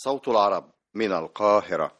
صوت العرب من القاهرة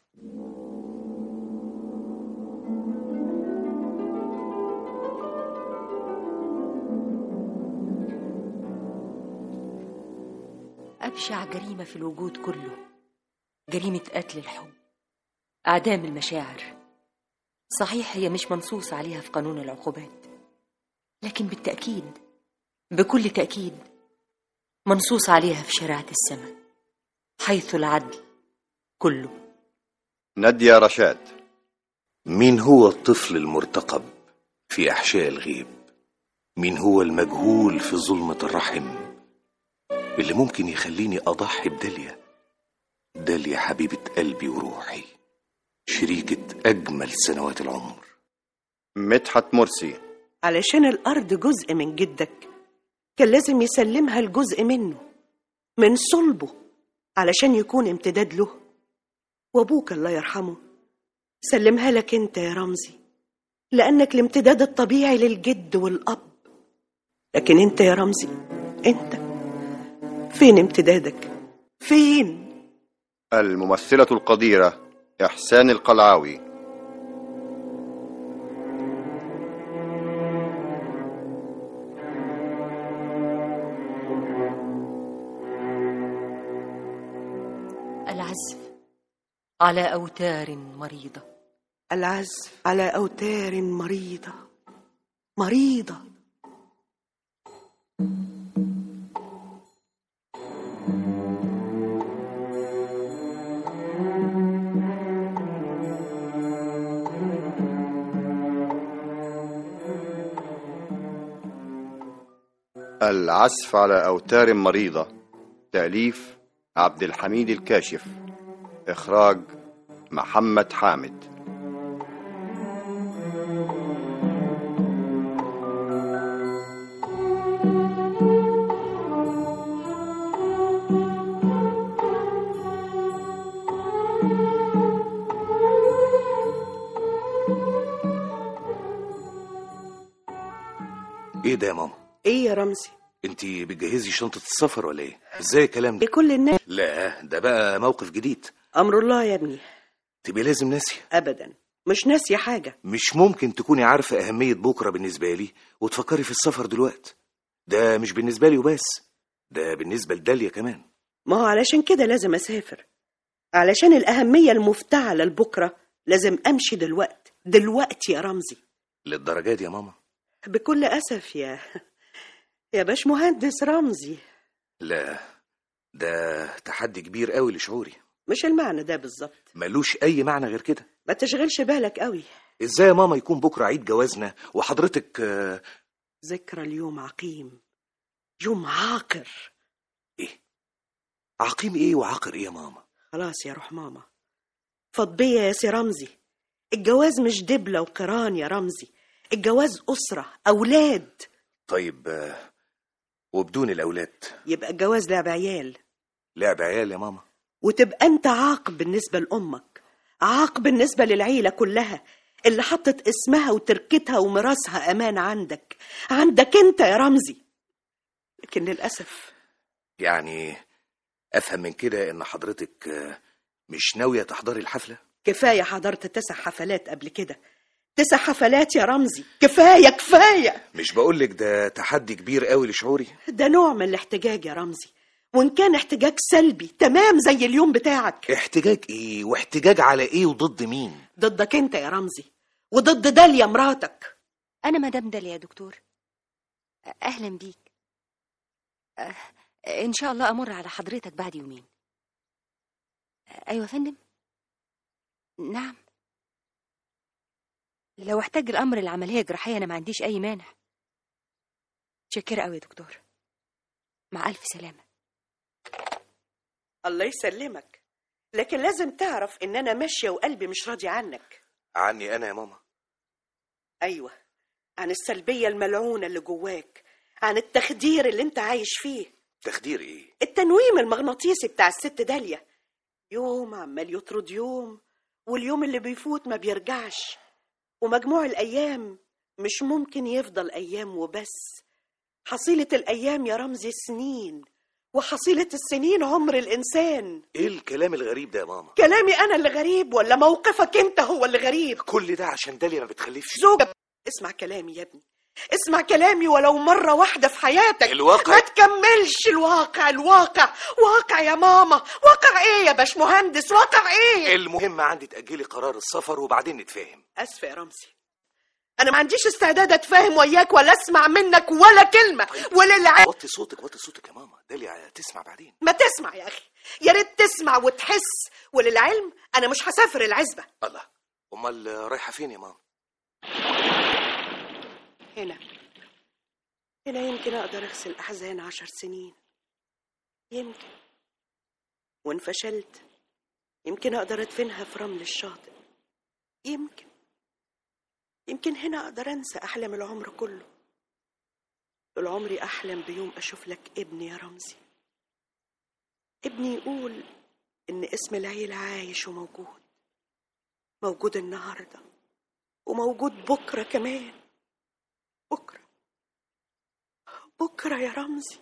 أبشع جريمة في الوجود كله جريمة قتل الحب أعدام المشاعر صحيح هي مش منصوص عليها في قانون العقوبات لكن بالتأكيد بكل تأكيد منصوص عليها في شريعة السماء حيث العدل كله نادية رشاد مين هو الطفل المرتقب في أحشاء الغيب مين هو المجهول في ظلمة الرحم اللي ممكن يخليني أضحي بداليا داليا حبيبة قلبي وروحي شريكة أجمل سنوات العمر مدحت مرسي علشان الأرض جزء من جدك كان لازم يسلمها لجزء منه من صلبه علشان يكون امتداد له وأبوك الله يرحمه سلمها لك أنت يا رمزي لأنك الامتداد الطبيعي للجد والأب لكن أنت يا رمزي أنت فين امتدادك فين الممثلة القديرة إحسان القلعاوي العزف على أوتار مريضة العزف على أوتار مريضة مريضة العزف على أوتار مريضة تأليف عبد الحميد الكاشف إخراج محمد حامد إيه ده يا ماما إيه يا رمزي انت بتجهزي شنطة السفر ولا ايه ازاي الكلام ده لكل الناس لا ده بقى موقف جديد أمر الله يا ابني تبقي لازم ناسية أبدا مش ناسية حاجة مش ممكن تكوني عارفة أهمية بكرة بالنسبة لي وتفكري في السفر دلوقتي ده مش بالنسبة لي وبس ده بالنسبة لداليا كمان ما هو علشان كده لازم أسافر علشان الأهمية المفتعلة لبكرة لازم أمشي دلوقتي دلوقتي يا رمزي للدرجة دي يا ماما بكل أسف يا يا باش مهندس رمزي لا ده تحدي كبير قوي لشعوري مش المعنى ده بالظبط ملوش أي معنى غير كده ما تشغلش بالك قوي ازاي يا ماما يكون بكرة عيد جوازنا وحضرتك آه، ذكرى اليوم عقيم يوم عاقر ايه عقيم ايه وعاقر ايه يا ماما خلاص يا روح ماما فض بيا يا سي رمزي الجواز مش دبلة وقران يا رمزي الجواز أسرة أولاد طيب آه، وبدون الأولاد يبقى الجواز لعب عيال لعب عيال يا ماما وتبقى أنت عاق بالنسبة لأمك عاق بالنسبة للعيلة كلها اللي حطت اسمها وتركتها وميراثها أمان عندك عندك أنت يا رمزي لكن للأسف يعني أفهم من كده إن حضرتك آه، مش ناوية تحضري الحفلة كفاية حضرت تسع حفلات قبل كده تسع حفلات يا رمزي كفاية كفاية مش بقولك ده تحدي كبير قوي لشعوري ده نوع من الاحتجاج يا رمزي وإن كان احتجاج سلبي تمام زي اليوم بتاعك احتجاج ايه واحتجاج على ايه وضد مين ضدك أنت يا رمزي وضد داليا مراتك أنا مدام داليا يا دكتور أهلا بيك أه، إن شاء الله أمر على حضرتك بعد يومين أيوة يا فندم نعم لو احتاج الأمر العملية جراحية أنا ما عنديش أي مانع شكرا أوي يا دكتور مع ألف سلامة الله يسلمك لكن لازم تعرف إن أنا ماشية وقلبي مش راضي عنك عني انا يا ماما أيوة عن السلبية الملعونة اللي جواك عن التخدير اللي انت عايش فيه تخدير ايه التنويم المغناطيسي بتاع الست داليا يوم عمال يطرد يوم واليوم اللي بيفوت ما بيرجعش ومجموع الأيام مش ممكن يفضل أيام وبس حصيلة الأيام يا رمزي سنين وحصيلة السنين عمر الإنسان ايه الكلام الغريب ده يا ماما كلامي أنا اللي غريب ولا موقفك أنت هو اللي غريب كل ده عشان داليا ما بتخلفش زوجة اسمع كلامي يا ابني اسمع كلامي ولو مرة واحدة في حياتك الواقع- ما تكملش الواقع الواقع واقع يا ماما واقع ايه يا باش مهندس واقع ايه المهم عندي تأجلي قرار السفر وبعدين نتفاهم اسفة يا رمزي انا ما عنديش استعداد اتفاهم وياك ولا اسمع منك ولا كلمة وللع وطي صوتك وطي صوتك يا ماما داليا تسمع بعدين ما تسمع يا اخي يا ريت تسمع وتحس وللعلم انا مش هسافر العزبة الله امال رايحه فين يا ماما هنا هنا يمكن أقدر أغسل أحزان عشر سنين يمكن وإن فشلت يمكن أقدر أدفنها في رمل الشاطئ يمكن يمكن هنا أقدر أنسى أحلام العمر كله طول عمري أحلم بيوم أشوف لك ابني يا رمزي ابني يقول إن اسم العيلة عايش وموجود موجود النهارده وموجود بكرة كمان بكرة بكرة يا رمزي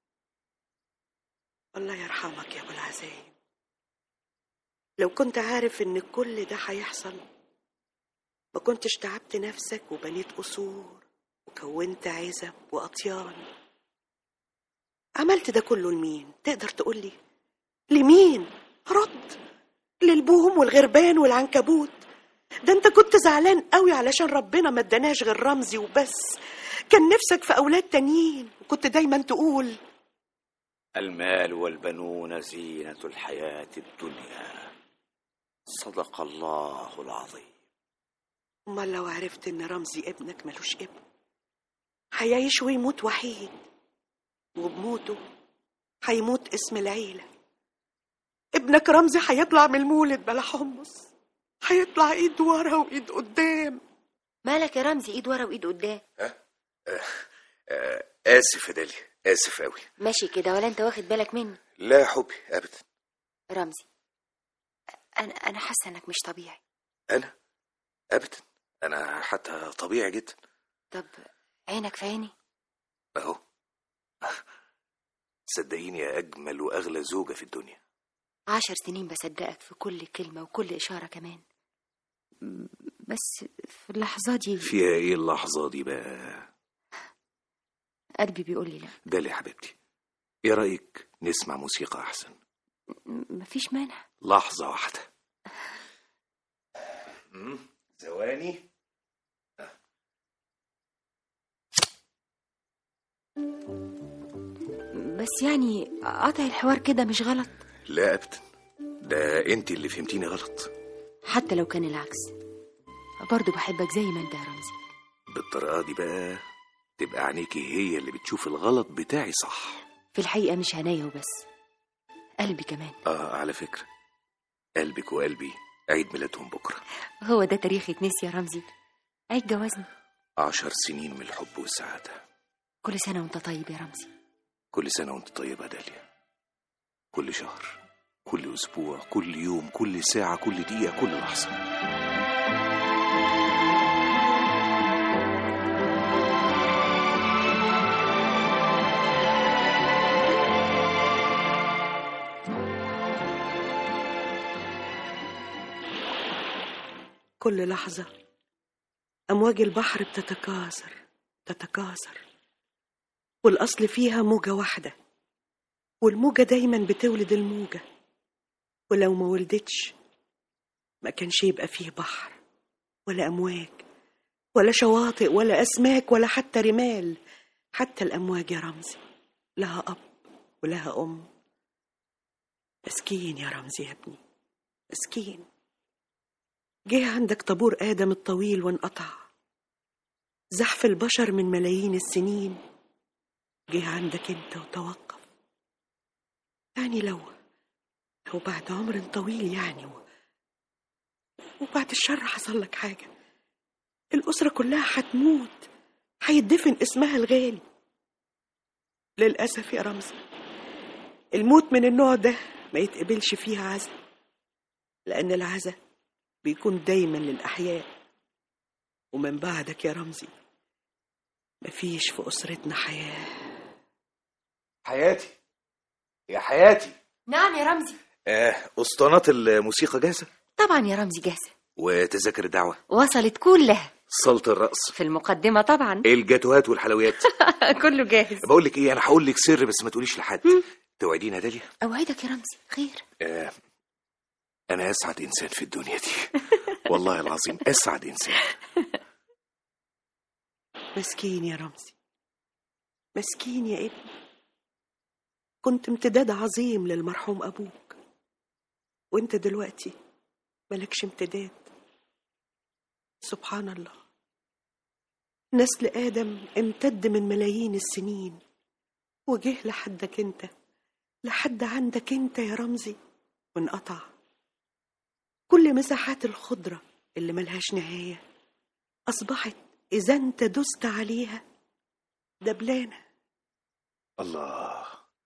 الله يرحمك يا أبو العزايم لو كنت عارف إن كل ده هيحصل ما كنتش تعبت نفسك وبنيت قصور وكونت عزب وأطيان عملت ده كله لمين تقدر تقولي لمين رد للبوم والغربان والعنكبوت ده انت كنت زعلان قوي علشان ربنا ما اداناش غير رمزي وبس كان نفسك في اولاد تانيين وكنت دايما تقول المال والبنون زينة الحياة الدنيا صدق الله العظيم امال لو عرفت ان رمزي ابنك ملوش ابن هيعيش ويموت وحيد وبموته هيموت اسم العيلة ابنك رمزي هيطلع من المولد بلا حمص هيطلع ايد ورا وايد قدام مالك يا رمزي ايد ورا وايد قدام آه اسف يا داليا اسف قوي ماشي كده ولا انت واخد بالك مني لا يا حبي ابدا رمزي انا انا حاسه انك مش طبيعي انا ابدا انا حتى طبيعي جدا طب عينك في عيني اهو صدقيني يا اجمل واغلى زوجه في الدنيا عشر سنين بصدقك في كل كلمه وكل اشاره كمان م- بس في اللحظه دي فيها ايه اللحظه دي بقى قلبي بيقول لي لا داليا يا حبيبتي ايه رايك نسمع موسيقى احسن م- مفيش مانع لحظه واحده مم، ثواني بس يعني قطع الحوار كده مش غلط لا ابدا ده انت اللي فهمتيني غلط حتى لو كان العكس برضه بحبك زي ما انت يا رمزي بالطريقه دي بقى تبقى عينيكي هي اللي بتشوف الغلط بتاعي صح في الحقيقه مش هنايا وبس قلبي كمان اه على فكره قلبك وقلبي عيد ميلادهم بكره هو ده تاريخ يتنسي يا رمزي عيد جوازنا عشر سنين من الحب والسعاده كل سنه وانت طيب يا رمزي كل سنه وانت طيبه يا داليا كل شهر كل اسبوع كل يوم كل ساعه كل دقيقه كل لحظه كل لحظة أمواج البحر بتتكاثر تتكاثر والأصل فيها موجة واحدة والموجة دايما بتولد الموجة ولو ما ولدتش ما كانش يبقى فيه بحر ولا أمواج ولا شواطئ ولا أسماك ولا حتى رمال حتى الأمواج يا رمزي لها أب ولها أم مسكين يا رمزي يا ابني مسكين جه عندك طابور آدم الطويل وانقطع زحف البشر من ملايين السنين جه عندك انت وتوقف يعني لو لو بعد عمر طويل يعني و... وبعد الشر حصل لك حاجة الأسرة كلها هتموت هيدفن اسمها الغالي للأسف يا رمزي الموت من النوع ده ما يتقبلش فيها عزا لأن العزا بيكون دايما للأحياء ومن بعدك يا رمزي مفيش في أسرتنا حياة حياتي يا حياتي نعم يا رمزي آه اسطوانات الموسيقى جاهزه طبعا يا رمزي جاهزة وتذاكر الدعوه وصلت كلها صاله الرقص في المقدمة طبعا الجاتوهات والحلويات كله جاهز بقول لك ايه انا هقول لك سر بس ما تقوليش لحد توعدينا داليا أوعدك يا رمزي خير آه انا اسعد انسان في الدنيا دي والله العظيم اسعد انسان مسكين يا رمزي مسكين يا ابني كنت امتداد عظيم للمرحوم أبوك وانت دلوقتي ملكش امتداد سبحان الله نسل آدم امتد من ملايين السنين وجه لحدك انت لحد عندك انت يا رمزي وانقطع كل مساحات الخضرة اللي ملهاش نهاية أصبحت إذا أنت دست عليها دبلانة الله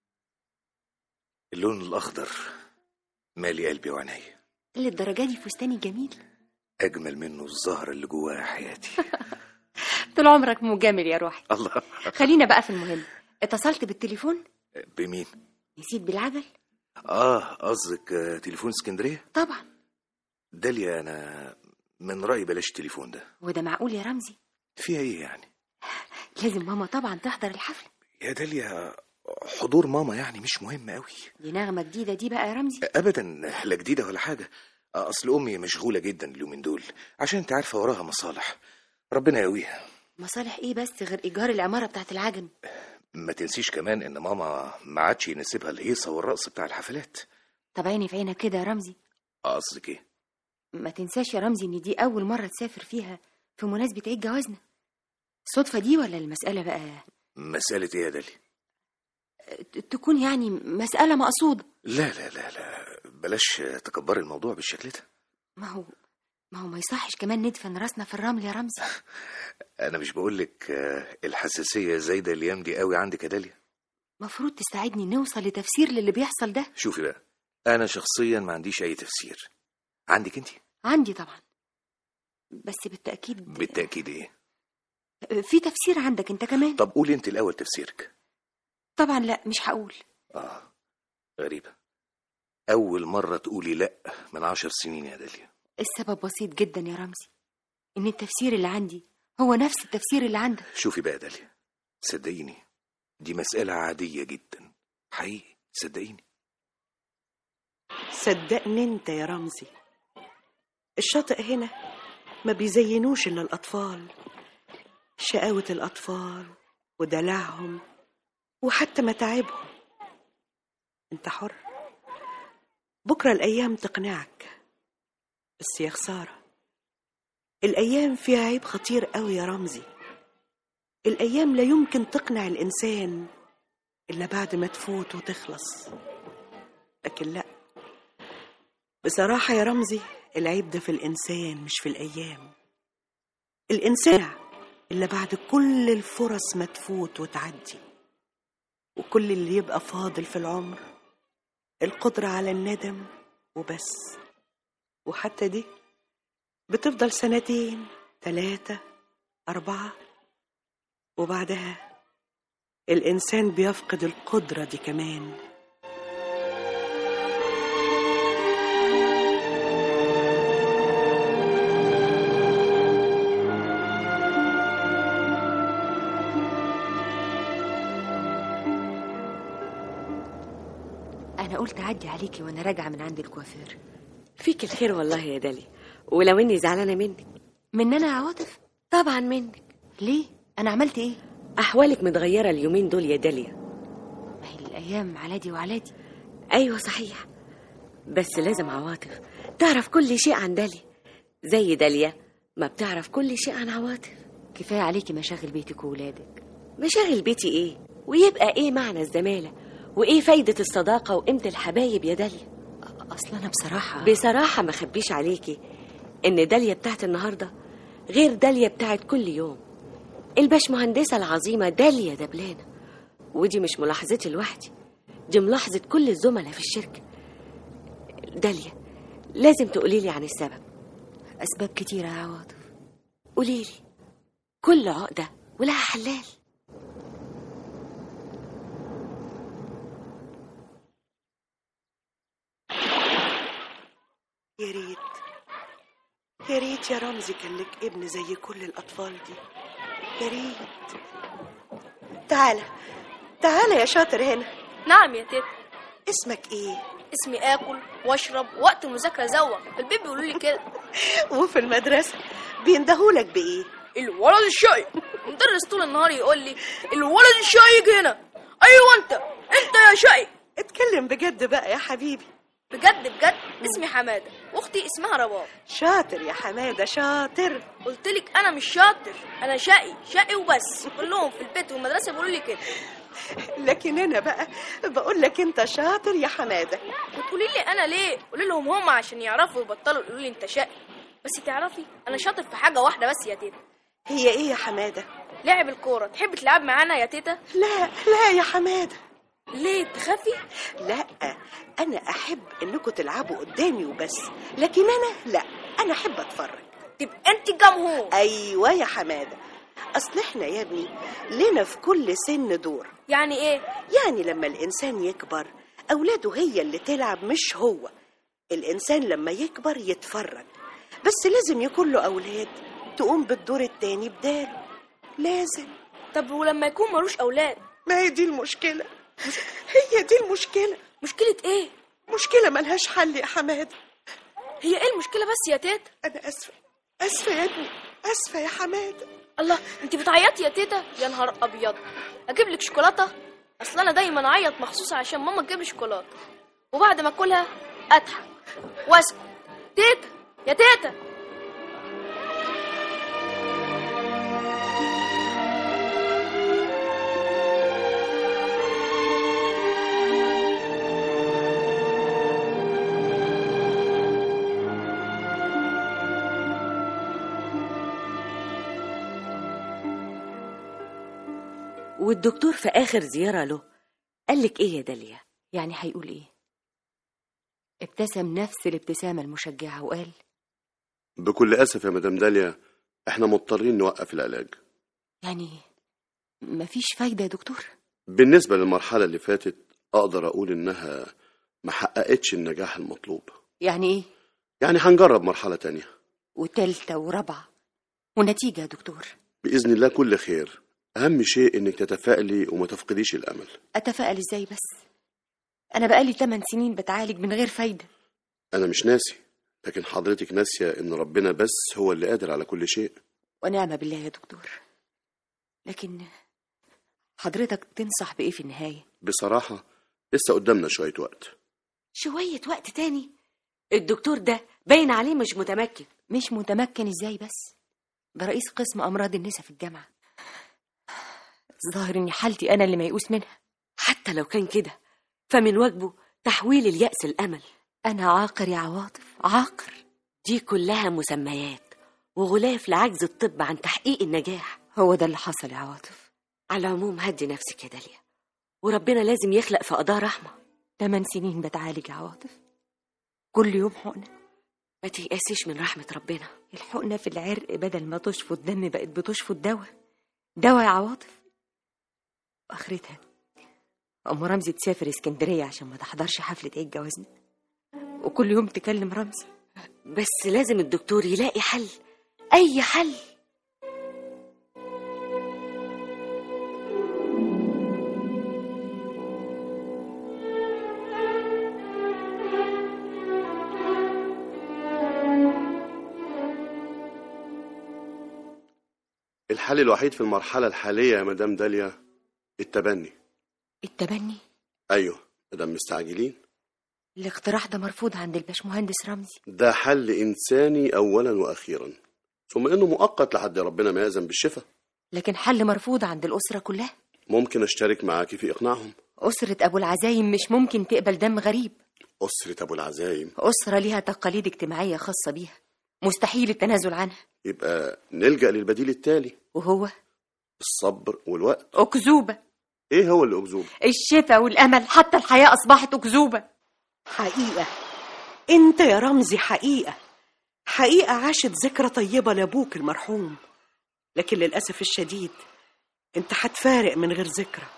اللون الاخضر مالي قلبي وعينيا للدرجة دي فستاني جميل اجمل منه الزهره اللي جواها حياتي طول عمرك مجامل يا روحي الله خلينا بقى في المهم اتصلت بالتليفون بمين نسيت بالعجل اه قصدك آه، تليفون اسكندريه طبعا داليا انا من رايي بلاش التليفون ده وده معقول يا رمزي فيها ايه يعني لازم ماما طبعا تحضر الحفلة يا داليا حضور ماما يعني مش مهم قوي دي نغمة جديدة دي بقى يا رمزي ابدا لا جديده ولا حاجه اصل امي مشغوله جدا اليومين دول عشان انت عارفه وراها مصالح ربنا يقويها مصالح ايه بس غير ايجار العمارة بتاعت العجم ما تنسيش كمان ان ماما ما عادش يناسبها الهيصه والرقص بتاع الحفلات طب عيني في عينك كده يا رمزي قصدك ايه ما تنساش يا رمزي ان دي اول مرة تسافر فيها في مناسبة عيد جوازنا الصدفة دي ولا المسألة بقى مساله ايه يا داليا ت- تكون يعني مسألة مقصودة لا لا لا لا بلاش تكبري الموضوع بالشكل ده ما هو ما هو ما يصحش كمان ندفن راسنا في الرمل يا رمزي انا مش بقول لك الحساسيه زايده الايام دي قوي عندك يا داليا مفروض تساعدني نوصل لتفسير للي بيحصل ده شوفي بقى انا شخصيا ما عنديش اي تفسير عندك انت عندي طبعا بس بالتأكيد بالتاكيد ايه في تفسير عندك انت كمان طب قولي انت الاول تفسيرك طبعا لا مش هقول اه غريبه اول مره تقولي لا من عشر سنين يا داليا السبب بسيط جدا يا رمزي ان التفسير اللي عندي هو نفس التفسير اللي عندك شوفي بقى يا داليا صدقيني دي مساله عاديه جدا حقيقي صدقيني صدقني انت يا رمزي الشاطئ هنا ما بيزينوش الا الاطفال شقاوة الاطفال ودلعهم وحتى متاعبهم انت حر بكره الايام تقنعك بس يا خساره الايام فيها عيب خطير قوي يا رمزي الايام لا يمكن تقنع الانسان الا بعد ما تفوت وتخلص لكن لا بصراحة يا رمزي العيب ده في الإنسان مش في الأيام الإنسان إلا بعد كل الفرص ما تفوت وتعدي وكل اللي يبقى فاضل في العمر القدرة على الندم وبس وحتى دي بتفضل سنتين ثلاثة أربعة وبعدها الإنسان بيفقد القدرة دي كمان انا قلت اعدي عليكي وانا راجعه من عند الكوافير فيك الخير والله يا داليا ولو اني زعلانه منك من انا يا عواطف طبعا منك ليه انا عملت ايه احوالك متغيره اليومين دول يا داليا ما هي الايام على دي وعلى دي ايوه صحيح بس لازم عواطف تعرف كل شيء عن داليا زي داليا ما بتعرف كل شيء عن عواطف كفايه عليكي مشاغل بيتك وولادك مشاغل بيتي ايه ويبقى ايه معنى الزماله وايه فايده الصداقه وقيمه الحبايب يا داليا اصلا انا بصراحه بصراحه ما خبيش عليكي ان داليا بتاعت النهارده غير داليا بتاعت كل يوم الباشمهندسه العظيمه داليا دبلانه ودي مش ملاحظتي لوحدي دي ملاحظه كل الزملاء في الشركه داليا لازم تقولي لي عن السبب اسباب كتيره يا عواطف قولي لي كل عقده ولها حلال يا ريت يا ريت يا رمزي كان لك ابن زي كل الأطفال دي يا ريت تعالى تعالى يا شاطر هنا نعم يا تيتا اسمك ايه اسمي اكل واشرب وقت المذاكره زوق في البيت بيقولوا لي كده وفي المدرسة بيندهولك بإيه الولد الشايق المدرس طول النهار يقول لي الولد الشايق هنا ايوه انت انت يا شايق اتكلم بجد بقى يا حبيبي بجد بجد اسمي حماده واختي اسمها رباب شاطر يا حمادة شاطر قلت لك انا مش شاطر انا شقي شقي وبس كلهم في البيت والمدرسه بيقولوا لي كده لكن أنا بقى بقول لك أنت شاطر يا حمادة وتقولي لي انا ليه قولي لهم هم عشان يعرفوا يبطلوا يقولوا لي انت شقي بس تعرفي انا شاطر في حاجه واحده بس يا تيتا هي إيه يا حمادة لعب الكوره تحب تلعب معانا يا تيتا لا لا يا حمادة ليه تخافي لا أنا أحب إنكم تلعبوا قدامي وبس لكن أنا لا أنا أحب أتفرج تبقى انت الجمهور أيوة يا حمادة أصل إحنا يا ابني لنا في كل سن دور يعني ايه يعني لما الإنسان يكبر أولاده هي اللي تلعب مش هو الإنسان لما يكبر يتفرج بس لازم يكون له أولاد تقوم بالدور التاني بداله لازم طب ولما يكون ملوش اولاد ما هي دي المشكلة هي دي المشكلة مشكله ايه مشكلة ملهاش حل يا حمادة هي ايه المشكله بس يا تيتا أنا أسفة أسفة يا ابني أسفة يا حمادة الله انت بتعيطي يا تيتا يا نهار ابيض اجيب لك شوكولاته اصل انا دايما اعيط مخصوص عشان ماما تجيب لي شوكولاته وبعد ما اكلها اضحك واسكت تيتا يا تيتا والدكتور في آخر زيارة له قالك إيه يا داليا يعني هيقول ايه ابتسم نفس الابتسامة المشجعة وقال بكل أسف يا مدام داليا احنا مضطرين نوقف العلاج يعني مفيش فايدة يا دكتور بالنسبة للمرحلة اللي فاتت أقدر أقول إنها ما حققتش النجاح المطلوب يعني ايه يعني هنجرب مرحلة تانية وتالتة ورابعة ونتيجة يا دكتور بإذن الله كل خير أهم شيء إنك تتفائلي وما تفقديش الأمل أتفائل ازاي بس أنا بقالي 8 سنين بتعالج من غير فايدة أنا مش ناسي لكن حضرتك ناسية إن ربنا بس هو اللي قادر على كل شيء ونعم بالله يا دكتور لكن حضرتك تنصح بإيه في النهاية بصراحة لسه قدامنا شوية وقت شوية وقت تاني الدكتور ده باين عليه مش متمكن مش متمكن ازاي بس ده رئيس قسم أمراض النساء في الجامعة ظاهر إن حالتي أنا اللي ميؤوس منها حتى لو كان كده فمن واجبه تحويل اليأس الأمل أنا عاقر يا عواطف عاقر دي كلها مسميات وغلاف لعجز الطب عن تحقيق النجاح هو ده اللي حصل يا عواطف على العموم هدي نفسك يا داليا وربنا لازم يخلق في قضاء رحمة تمن سنين بتعالج يا عواطف كل يوم حقنة ما تيأسيش من رحمة ربنا الحقنة في العرق بدل ما تشفط دم بقت بتشفط دواء دواء يا عواطف واخرتها ام رمزي تسافر اسكندريه عشان ما تحضرش حفله عيد جوازنا وكل يوم تكلم رمزي بس لازم الدكتور يلاقي حل أي حل الحل الوحيد في المرحلة الحالية يا مدام داليا التبني التبني أيوه مدام مستعجلين الاقتراح ده مرفوض عند الباشمهندس رمزي ده حل إنساني أولا وأخيرا ثم إنه مؤقت لحد ربنا ما يأذن بالشفاء لكن حل مرفوض عند الأسرة كلها ممكن أشترك معاكي في إقناعهم أسرة أبو العزايم مش ممكن تقبل دم غريب أسرة أبو العزايم أسرة ليها تقاليد اجتماعية خاصة بيها مستحيل التنازل عنها يبقى نلجأ للبديل التالي وهو الصبر والوقت أكذوبة إيه هو اللي أكذوب الشفاء والأمل حتى الحياة أصبحت أكذوبة حقيقة انت يا رمزي حقيقة حقيقة عاشت ذكرى طيبة لأبوك المرحوم لكن للأسف الشديد انت هتفارق من غير ذكرى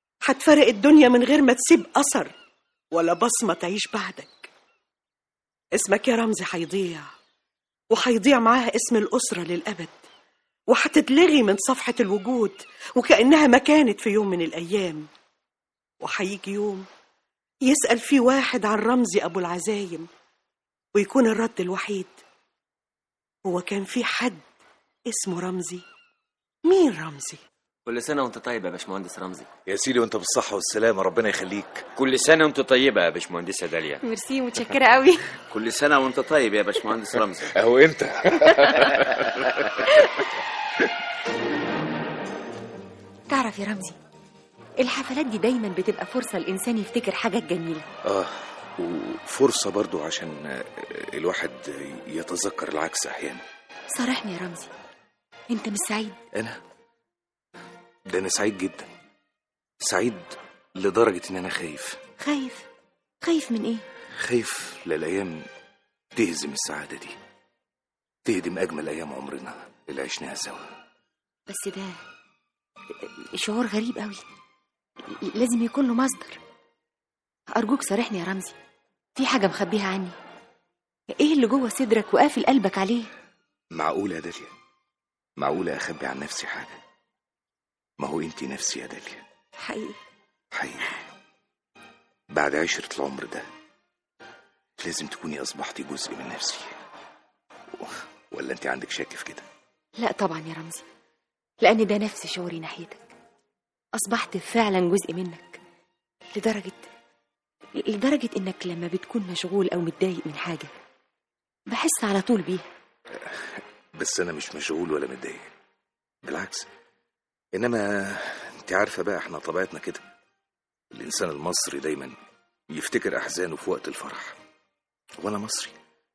هتفارق الدنيا من غير ما تسيب أثر ولا بصمة تعيش بعدك اسمك يا رمزي هيضيع وهيضيع معاها اسم الأسرة للأبد وهتتلغي من صفحة الوجود وكأنها ما كانت في يوم من الأيام وهيجي يوم يسأل فيه واحد عن رمزي أبو العزايم ويكون الرد الوحيد هو كان في حد اسمه رمزي مين رمزي؟ كل سنة وانت طيب يا باشمهندس رمزي يا سيدي وانت بالصحة والسلامة ربنا يخليك كل سنة وانت طيبة يا باشمهندسة داليا ميرسي متشكرة قوي كل سنة وانت طيب يا باشمهندس رمزي اهو انت تعرف يا رمزي الحفلات دي دايما بتبقى فرصة الإنسان يفتكر حاجات جميلة اه وفرصة برضو عشان آه، الواحد يتذكر العكس احيانا صارحني يا رمزي انت مش سعيد انا ده انا سعيد جدا سعيد لدرجة ان انا خايف خايف خايف من ايه خايف للايام تهزم السعادة دي تهدم اجمل ايام عمرنا اللي عشناها سوا بس ده شعور غريب قوي لازم يكون له مصدر أرجوك صارحني يا رمزي في حاجة مخبيها عني إيه اللي جوه صدرك وقافل قلبك عليه معقولة يا داليا معقولة اخبي عن نفسي حاجة ما هو انتي نفسي يا داليا حقيقي حقيقي بعد عشرة العمر ده لازم تكوني أصبحتي جزء من نفسي و- ولا أنت عندك شك في كده لا طبعا يا رمزي لأن ده نفس شعوري ناحيتك أصبحت فعلا جزء منك لدرجة لدرجة إنك لما بتكون مشغول أو متضايق من حاجة بحس على طول بيها بس أنا مش مشغول ولا متضايق بالعكس إنما أنت عارفة بقى إحنا طبيعتنا كده الإنسان المصري دايما يفتكر أحزانه في وقت الفرح وأنا مصري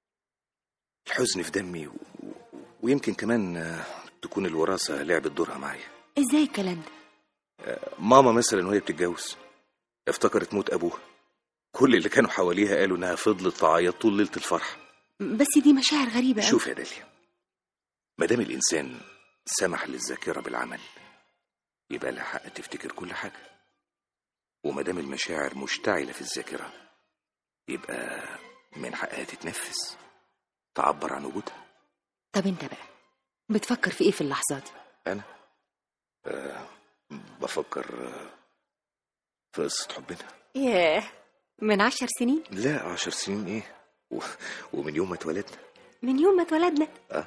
الحزن في دمي و... و- ويمكن كمان آه، تكون الوراثة لعبت دورها معايا إزاي الكلام ده ماما مثلا وهي بتتجوز افتكرت موت ابوها كل اللي كانوا حواليها قالوا انها فضلت تعيط طول ليله الفرح بس دي مشاعر غريبة أوي. شوف يا داليا ما دام الانسان سمح للذاكره بالعمل يبقى لها حق تفتكر كل حاجه وما دام المشاعر مشتعله في الذاكره يبقى من حقها تتنفس تعبر عن وجودها طب أنت بقى بتفكر في إيه في اللحظة دي انا أه بفكر آه، في قصه حبنا ياه من عشر سنين لا عشر سنين ايه و... ومن يوم ما اتولدنا من يوم ما اتولدنا آه.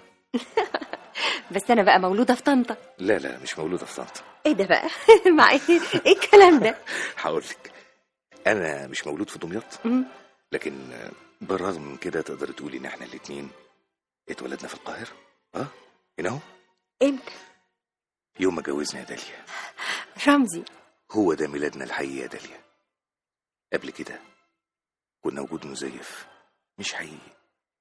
بس أنا بقى مولودة في طنطا لا لا مش مولودة في طنطا إيه ده بقى مع إيه إيه الكلام ده هقول لك أنا مش مولود في دمياط مم. لكن آه، بالرغم من كده تقدر تقولي إن إحنا الاتنين اتولدنا في القاهرة أه هنا أهو إمتى يوم ما اتجوزنا يا داليا رمزي هو ده ميلادنا الحقيقي يا داليا قبل كده كنا وجود مزيف مش حقيقي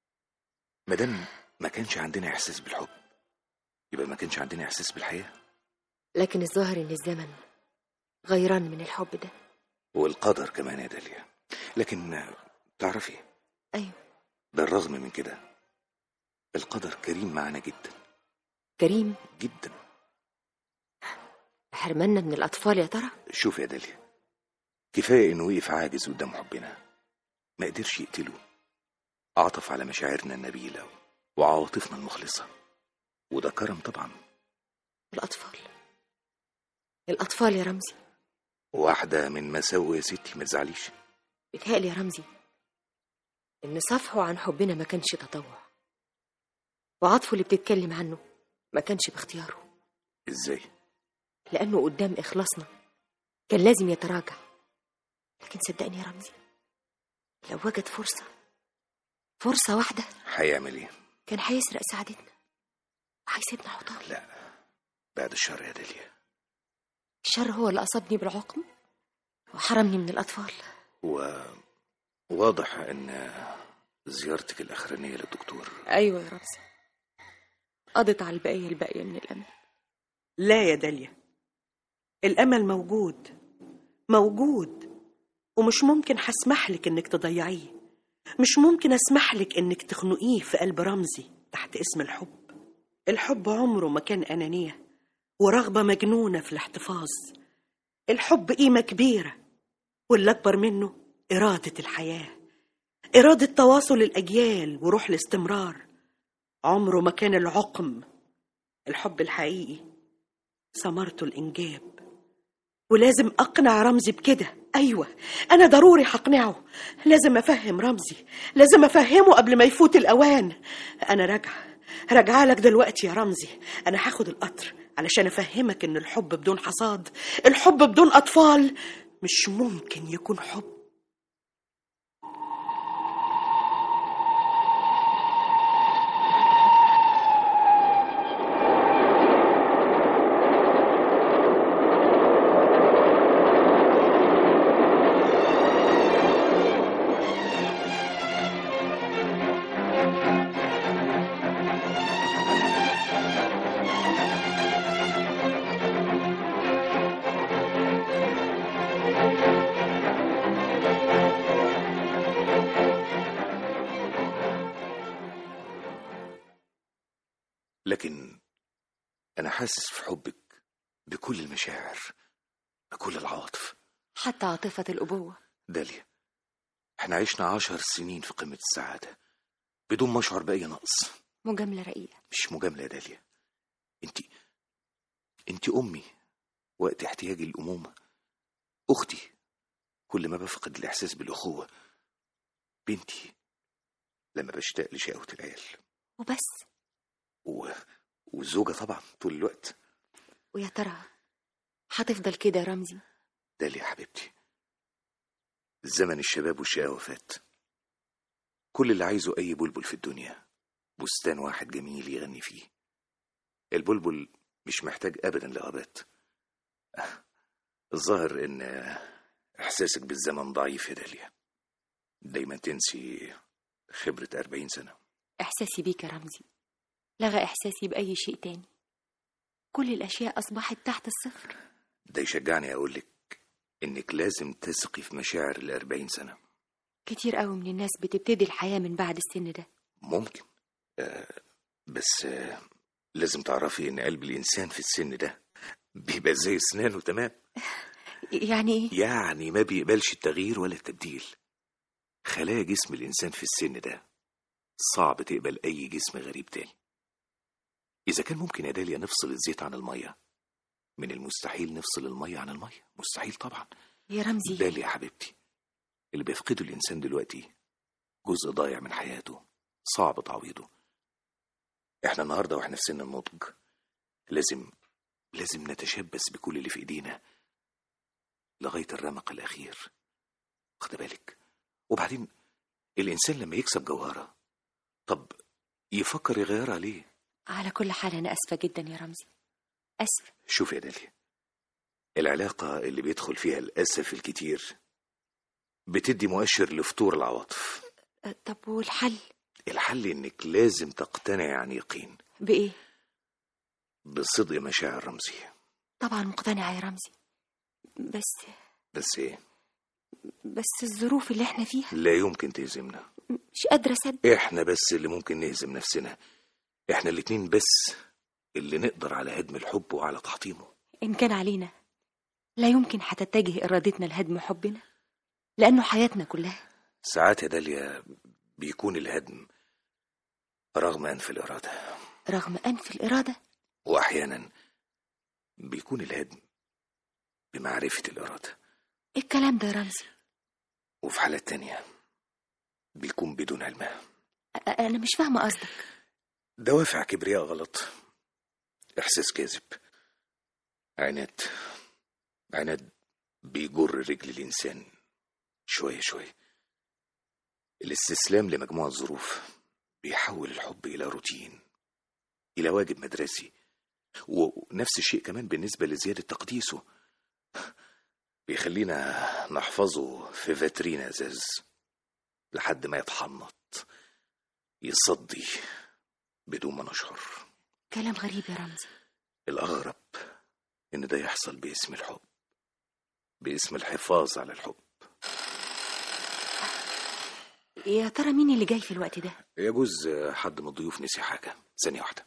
مادام ما كانش عندنا إحساس بالحب يبقى ما كانش عندنا إحساس بالحياة لكن الظاهر إن الزمن غيران من الحب ده والقدر كمان يا داليا لكن آه، تعرفي أيوة بالرغم من كده القدر كريم معانا جدا كريم جدا حرمنا من الأطفال يا ترى شوف يا داليا كفاية إنه وقف عاجز قدام حبنا ما قدرش يقتله عطف على مشاعرنا النبيلة وعواطفنا المخلصة وده كرم طبعا الأطفال الأطفال يا رمزي واحدة من مساوئ يا ستي ما تزعليش بيتهيألي يا رمزي إن صفحه عن حبنا ما كانش تطوع وعطفه اللي بتتكلم عنه ما كانش باختياره ازاي لأنه قدام إخلاصنا كان لازم يتراجع لكن صدقني يا رمزي لو وجد فرصة فرصة واحدة هيعمل ايه كان هيسرق سعادتنا وهيسيبنا حطام لا بعد الشر يا داليا الشر هو اللي أصابني بالعقم وحرمني من الأطفال وواضح ان زيارتك الاخرانية للدكتور أيوة يا رمزي قضت على البقية الباقية من الأمل لا يا داليا الأمل موجود موجود ومش ممكن هسمح لك إنك تضيعيه مش ممكن أسمح لك إنك تخنقيه في قلب رمزي تحت اسم الحب الحب عمره ما كان أنانية ورغبة مجنونة في الاحتفاظ الحب قيمة كبيرة واللي أكبر منه إرادة الحياة إرادة تواصل الأجيال وروح الاستمرار عمره ما كان العقم الحب الحقيقي ثمرته الإنجاب ولازم أقنع رمزي بكده أيوة أنا ضروري هقنعه لازم أفهم رمزي لازم أفهمه قبل ما يفوت الأوان أنا راجعة راجعة لك دلوقتي يا رمزي أنا هاخد القطر علشان أفهمك إن الحب بدون حصاد الحب بدون أطفال مش ممكن يكون حب لكن أنا حاسس في حبك بكل المشاعر بكل العواطف حتى عاطفة الأبوة داليا احنا عشنا عشر سنين في قمة السعادة بدون ما أشعر بأي نقص مجاملة رقيقة مش مجاملة يا داليا انت انت أمي وقت احتياجي للأمومة أختي كل ما بفقد الإحساس بالأخوة بنتي لما بشتاق لشقوة العيال وبس و... والزوجة طبعا طول الوقت ويا ترى هتفضل كده يا رمزي داليا حبيبتي زمن الشباب والشقاوة فات كل اللي عايزه أي بلبل في الدنيا بستان واحد جميل يغني فيه البلبل مش محتاج أبدا لغابات الظاهر إن إحساسك بالزمن ضعيف يا داليا دايما تنسي خبرة أربعين سنة إحساسي بيك يا رمزي لغى إحساسي بأي شيء تاني كل الأشياء أصبحت تحت الصفر ده يشجعني أقولك إنك لازم تثقي في مشاعر الأربعين سنة كتير قوي من الناس بتبتدي الحياة من بعد السن ده ممكن آه بس آه لازم تعرفي إن قلب الإنسان في السن ده بيبقى زي أسنانه تمام يعني إيه؟ يعني ما بيقبلش التغيير ولا التبديل خلايا جسم الإنسان في السن ده صعب تقبل أي جسم غريب تاني إذا كان ممكن يا داليا نفصل الزيت عن المية من المستحيل نفصل المية عن المية مستحيل طبعا يا رمزي داليا يا حبيبتي اللي بيفقده الإنسان دلوقتي جزء ضايع من حياته صعب تعويضه احنا النهارده واحنا في سن النضج لازم لازم نتشبث بكل اللي في ايدينا لغاية الرمق الأخير واخد بالك وبعدين الإنسان لما يكسب جوهرة طب يفكر يغيرها ليه على كل حال أنا أسفة جدا يا رمزي أسفة شوف يا داليا العلاقة اللي بيدخل فيها الأسف الكتير بتدي مؤشر لفتور العواطف أه، طب والحل الحل إنك لازم تقتنع عن يقين بإيه؟ بصدق مشاعر رمزي طبعا مقتنعة يا رمزي بس بس إيه بس الظروف اللي احنا فيها لا يمكن تهزمنا مش قادرة أصدق إحنا بس اللي ممكن نهزم نفسنا إحنا الاتنين بس اللي نقدر على هدم الحب وعلى تحطيمه إن كان علينا لا يمكن هتتجه إرادتنا لهدم حبنا لأنه حياتنا كلها ساعات يا داليا بيكون الهدم رغم أنف الإرادة رغم أنف الإرادة وأحيانا بيكون الهدم بمعرفة الإرادة إيه الكلام ده يا رمزي وفي حالات تانية بيكون بدون علمها أ- أنا مش فاهمة قصدك دوافع كبرياء غلط إحساس كاذب عناد عناد بيجر رجل الإنسان شوية شوية الاستسلام لمجموعة ظروف بيحول الحب إلى روتين إلى واجب مدرسي ونفس الشيء كمان بالنسبة لزيادة تقديسه بيخلينا نحفظه في فاترينا ازاز لحد ما يتحنط يصدي بدون ما نشعر كلام غريب يا رمزي الأغرب إن ده يحصل باسم الحب باسم الحفاظ على الحب يا ترى مين اللي جاي في الوقت ده يجوز حد من الضيوف نسي حاجة ثانية واحدة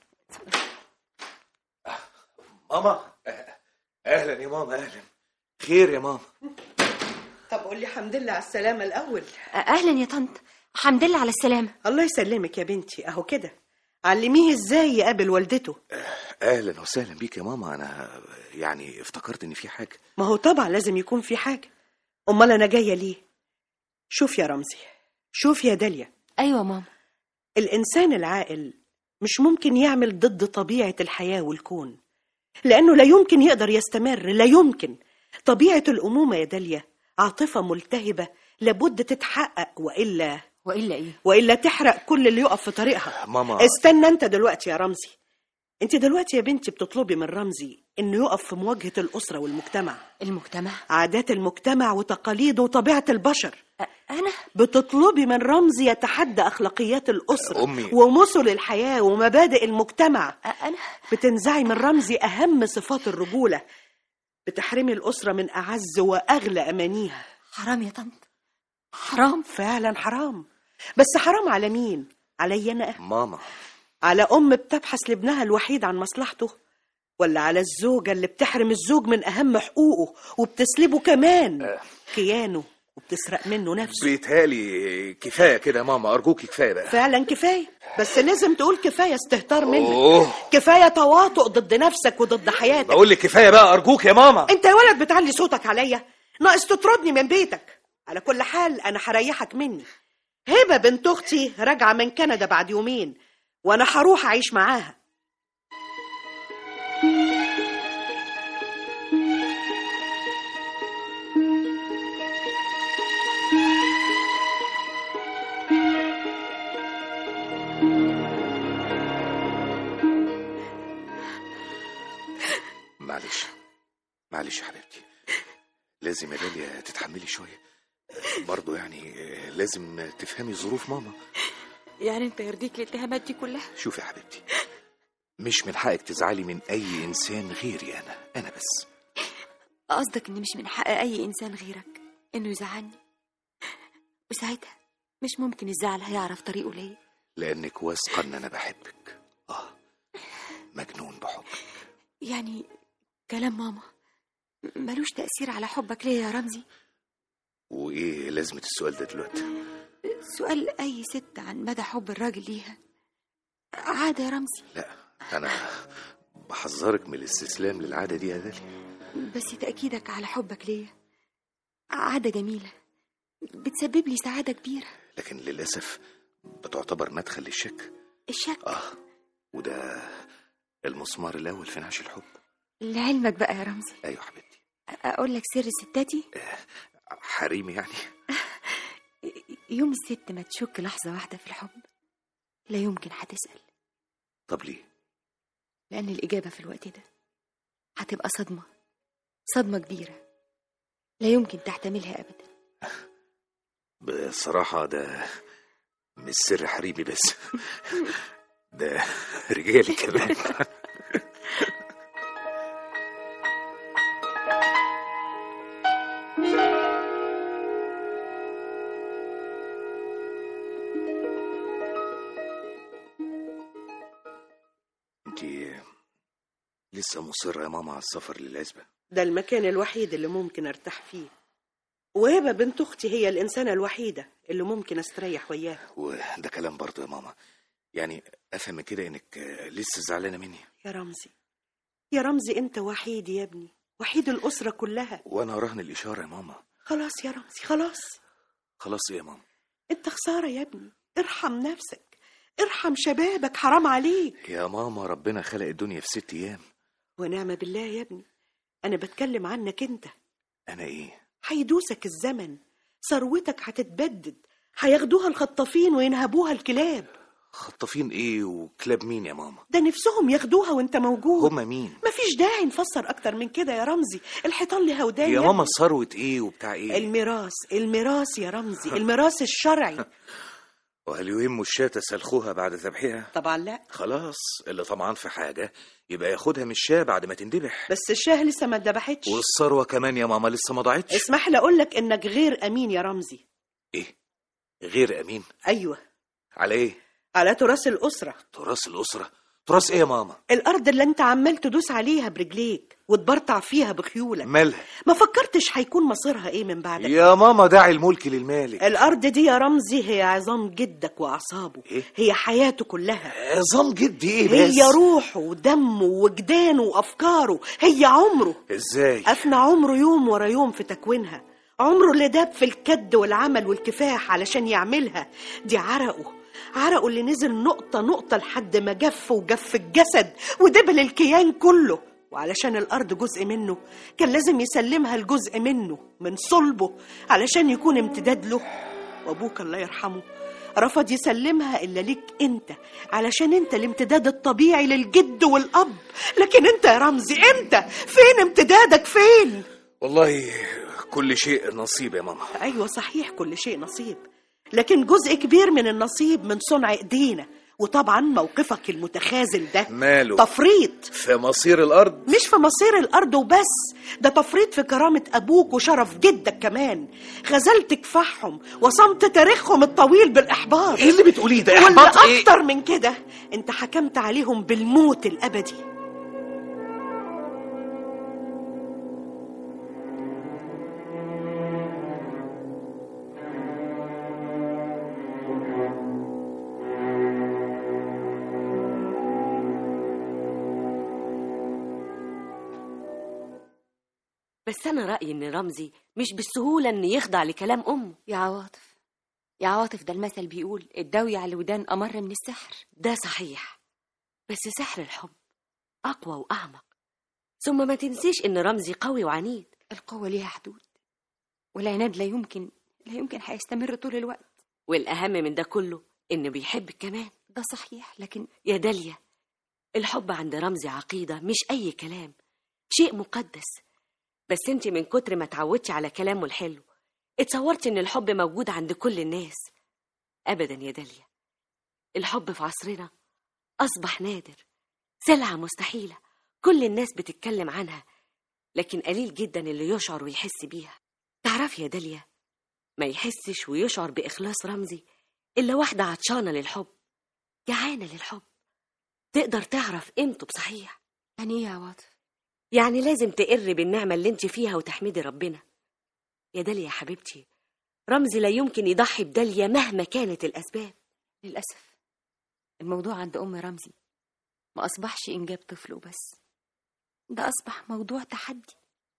ماما أهلا يا ماما أهلا خير يا ماما طب قول لي الحمد لله على السلامة الأول أهلا يا طنط حمد لله على السلامة الله يسلمك يا بنتي اهو كده علميه ازاي يقابل والدته اهلا وسهلا بيك يا ماما انا يعني افتكرت ان في حاجه ما هو طبعا لازم يكون في حاجة امال انا جاية ليه شوف يا رمزي شوف يا داليا أيوة ماما الإنسان العاقل مش ممكن يعمل ضد طبيعة الحياة والكون لأنه لا يمكن يقدر يستمر لا يمكن طبيعة الأمومة يا داليا عاطفة ملتهبة لابد تتحقق وإلا وإلا إيه وإلا تحرق كل اللي يقف في طريقها ماما استنى أنت دلوقتي يا رمزي أنت دلوقتي يا بنتي بتطلبي من رمزي إنه يقف في مواجهة الأسرة والمجتمع المجتمع عادات المجتمع وتقاليده وطبيعة البشر أ- أنا بتطلبي من رمزي يتحدى أخلاقيات الأسرة أمي. ومثل الحياة ومبادئ المجتمع أ- أنا بتنزعي من رمزي أهم صفات الرجولة بتحرمي الأسرة من أعز وأغلى أمانيها حرام يا طنط حرام فعلا حرام بس حرام على مين؟ علي أنا ماما على أم بتبحث لابنها الوحيد عن مصلحته ولا على الزوجة اللي بتحرم الزوج من أهم حقوقه وبتسلبه كمان كيانه وبتسرق منه نفسه بيتهيألي كفايه كده يا ماما ارجوكي كفايه بقى فعلا كفاية بس لازم تقول كفاية استهتار منك أوه. كفاية تواطؤ ضد نفسك وضد حياتك بقول لك كفايه بقى ارجوك يا ماما انت يا ولد بتعلي صوتك عليا ناقص تطردني من بيتك على كل حال انا هريحك مني هبه بنت اختي راجعه من كندا بعد يومين وانا هروح اعيش معاها معلش معلش يا حبيبتي لازم يا داليا تتحملي شويه برضه يعني لازم تفهمي ظروف ماما يعني أنت يرضيك الاتهامات دي كلها شوفي يا حبيبتي مش من حقك تزعلي من اي انسان غيري انا انا بس قصدك إن مش من حق أي إنسان غيرك إنه يزعلني وساعتها مش ممكن الزعل هيعرف طريقه ليا لانك واثقه ان انا بحبك اه مجنون بحبك يعني كلام ماما ملوش تأثير على حبك ليا يا رمزي وايه لازمه السؤال ده دلوقتي سؤال أي ست عن مدى حب الراجل ليها عادة يا رمزي لا انا بحذرك من الاستسلام للعاده دي يا داليا بس تأكيدك على حبك ليا عادة جميلة بتسبب لي سعادة كبيرة لكن للاسف بتعتبر مدخل للشك الشك اه وده المسمار الاول في نعش الحب لعلمك بقى يا رمزي ايوه حبيبتي أقول لك سر ستاتي حريمي يعني يوم الست ما تشك لحظة واحدة في الحب لا يمكن هتسأل طب ليه لأن الإجابة في الوقت ده هتبقى صدمة صدمة كبيرة لا يمكن تحتملها أبدا بصراحه ده مش سر حريمي بس ده رجالي كمان انت لسه مصرة يا ماما على السفر للعزبة ده المكان الوحيد اللي ممكن ارتاح فيه وهبه بنت اختي هي الانسانه الوحيده اللي ممكن استريح وياها وده كلام برضه يا ماما يعني افهم من كده انك لسه زعلانة مني يا رمزي يا رمزي انت وحيد يا ابني وحيد الاسره كلها وانا رهن الاشارة يا ماما خلاص يا رمزي خلاص خلاص إيه يا ماما انت خساره يا ابني ارحم نفسك ارحم شبابك حرام عليك يا ماما ربنا خلق الدنيا في ست ايام ونعم بالله يا ابني انا بتكلم عنك انت انا ايه هيدوسك الزمن ثروتك هتتبدد هياخدوها الخطافين وينهبوها الكلاب خطافين ايه وكلاب مين يا ماما ده نفسهم ياخدوها وانت موجود هما مين مفيش داعي نفسر اكتر من كده يا رمزي الحيطان لها ودان يا ابني. ماما ثروة ايه وبتاع ايه الميراث الميراث يا رمزي الميراث الشرعي وهل يهم الشاة سلخوها بعد ذبحها طبعا لا خلاص اللي طمعان في حاجة يبقى ياخدها من الشاة بعد ما تندبح بس الشاه لسه ما اتذبحتش والثروة كمان يا ماما لسه ما ضاعتش اسمح لي اقول لك انك غير امين يا رمزي ايه غير امين ايوه على ايه على تراث الاسره تراث الاسرة تراث ايه يا ماما الارض اللي انت عمال تدوس عليها برجليك وتبرطع فيها بخيولك مالها ما فكرتش هيكون مصيرها ايه من بعدك يا ماما داعي الملك للمالك الارض دي يا رمزي هي عظام جدك واعصابه إيه؟ هي حياته كلها عظام جدي ايه بس هي روحه ودمه وجدانه وافكاره هي عمره ازاي افنى عمره يوم ورا يوم في تكوينها عمره اللي داب في الكد والعمل والكفاح علشان يعملها دي عرقه عرقه اللي نزل نقطة نقطة لحد ما جف وجف الجسد ودبل الكيان كله وعلشان الأرض جزء منه كان لازم يسلمها لجزء منه من صلبه علشان يكون امتداد له وأبوك الله يرحمه رفض يسلمها إلا ليك أنت علشان أنت الامتداد الطبيعي للجد والأب لكن أنت يا رمزي أنت فين امتدادك فين؟ والله كل شيء نصيب يا ماما أيوة صحيح كل شيء نصيب لكن جزء كبير من النصيب من صنع إيدينا وطبعا موقفك المتخاذل ده ماله تفريط في مصير الارض مش في مصير الأرض وبس ده تفريط في كرامة أبوك وشرف جدك كمان غزلت كفاحهم وصمت تاريخهم الطويل بالإحباط ايه اللي بتقوليه ده واللي احباط ايه أكتر من كده أنت حكمت عليهم بالموت الأبدي بس أنا رأيي إن رمزي مش بالسهولة إن يخضع لكلام أمه يا عواطف يا عواطف ده المثل بيقول الدوي على الودان أمر من السحر ده صحيح بس سحر الحب أقوى وأعمق ثم ما تنسيش إن رمزي قوي وعنيد القوة ليها حدود والعناد لا يمكن لا يمكن هيستمر طول الوقت والأهم من ده كله إنه بيحبك كمان ده صحيح لكن يا داليا الحب عند رمزي عقيدة مش أي كلام شيء مقدس بس انت من كتر ما اتعودتي على كلامه الحلو اتصورتي ان الحب موجود عند كل الناس ابدا يا داليا الحب في عصرنا اصبح نادر سلعة مستحيلة كل الناس بتتكلم عنها لكن قليل جدا اللي يشعر ويحس بيها تعرفي يا داليا ما يحسش ويشعر بإخلاص رمزي إلا واحدة عطشانة للحب جعانة للحب تقدر تعرف قيمته بصحيح يعني ايه يا عواطف يعني لازم تقر بالنعمة اللي انت فيها وتحمدي ربنا يا داليا يا حبيبتي رمزي لا يمكن يضحي بداليا مهما كانت الأسباب للأسف الموضوع عند أم رمزي ما أصبحش إنجاب طفل وبس ده أصبح موضوع تحدي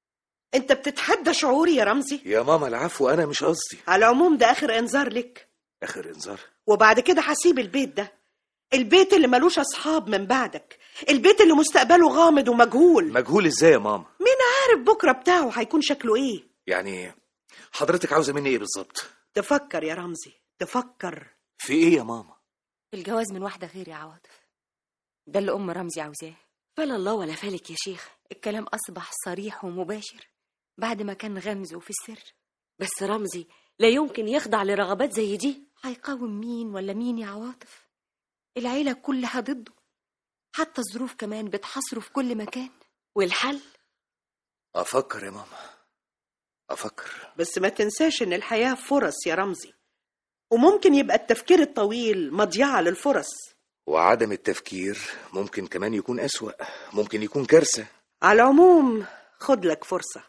أنت بتتحدى شعوري يا رمزي يا ماما العفو انا مش قصدي على العموم ده آخر إنذار لك اخر انذار وبعد كده هسيب البيت ده البيت اللي ملوش أصحاب من بعدك البيت اللي مستقبله غامض ومجهول مجهول ازاي يا ماما مين عارف بكرة بتاعه هيكون شكله إيه يعني حضرتك عاوزه مني ايه بالظبط تفكر يا رمزي تفكر في ايه يا ماما الجواز من واحدة غير يا عواطف ده اللي أم رمزي عاوزاه فلا الله ولا فالك يا شيخ الكلام أصبح صريح ومباشر بعد ما كان غمز وفي السر بس رمزي لا يمكن يخضع لرغبات زي دي هيقاوم مين ولا مين يا عواطف العيلة كلها ضده حتى الظروف كمان بتحصره في كل مكان والحل افكر يا ماما افكر بس ما تنساش إن الحياة فرص يا رمزي وممكن يبقى التفكير الطويل مضيعة للفرص وعدم التفكير ممكن كمان يكون اسوا ممكن يكون كارثه على العموم خد لك فرصة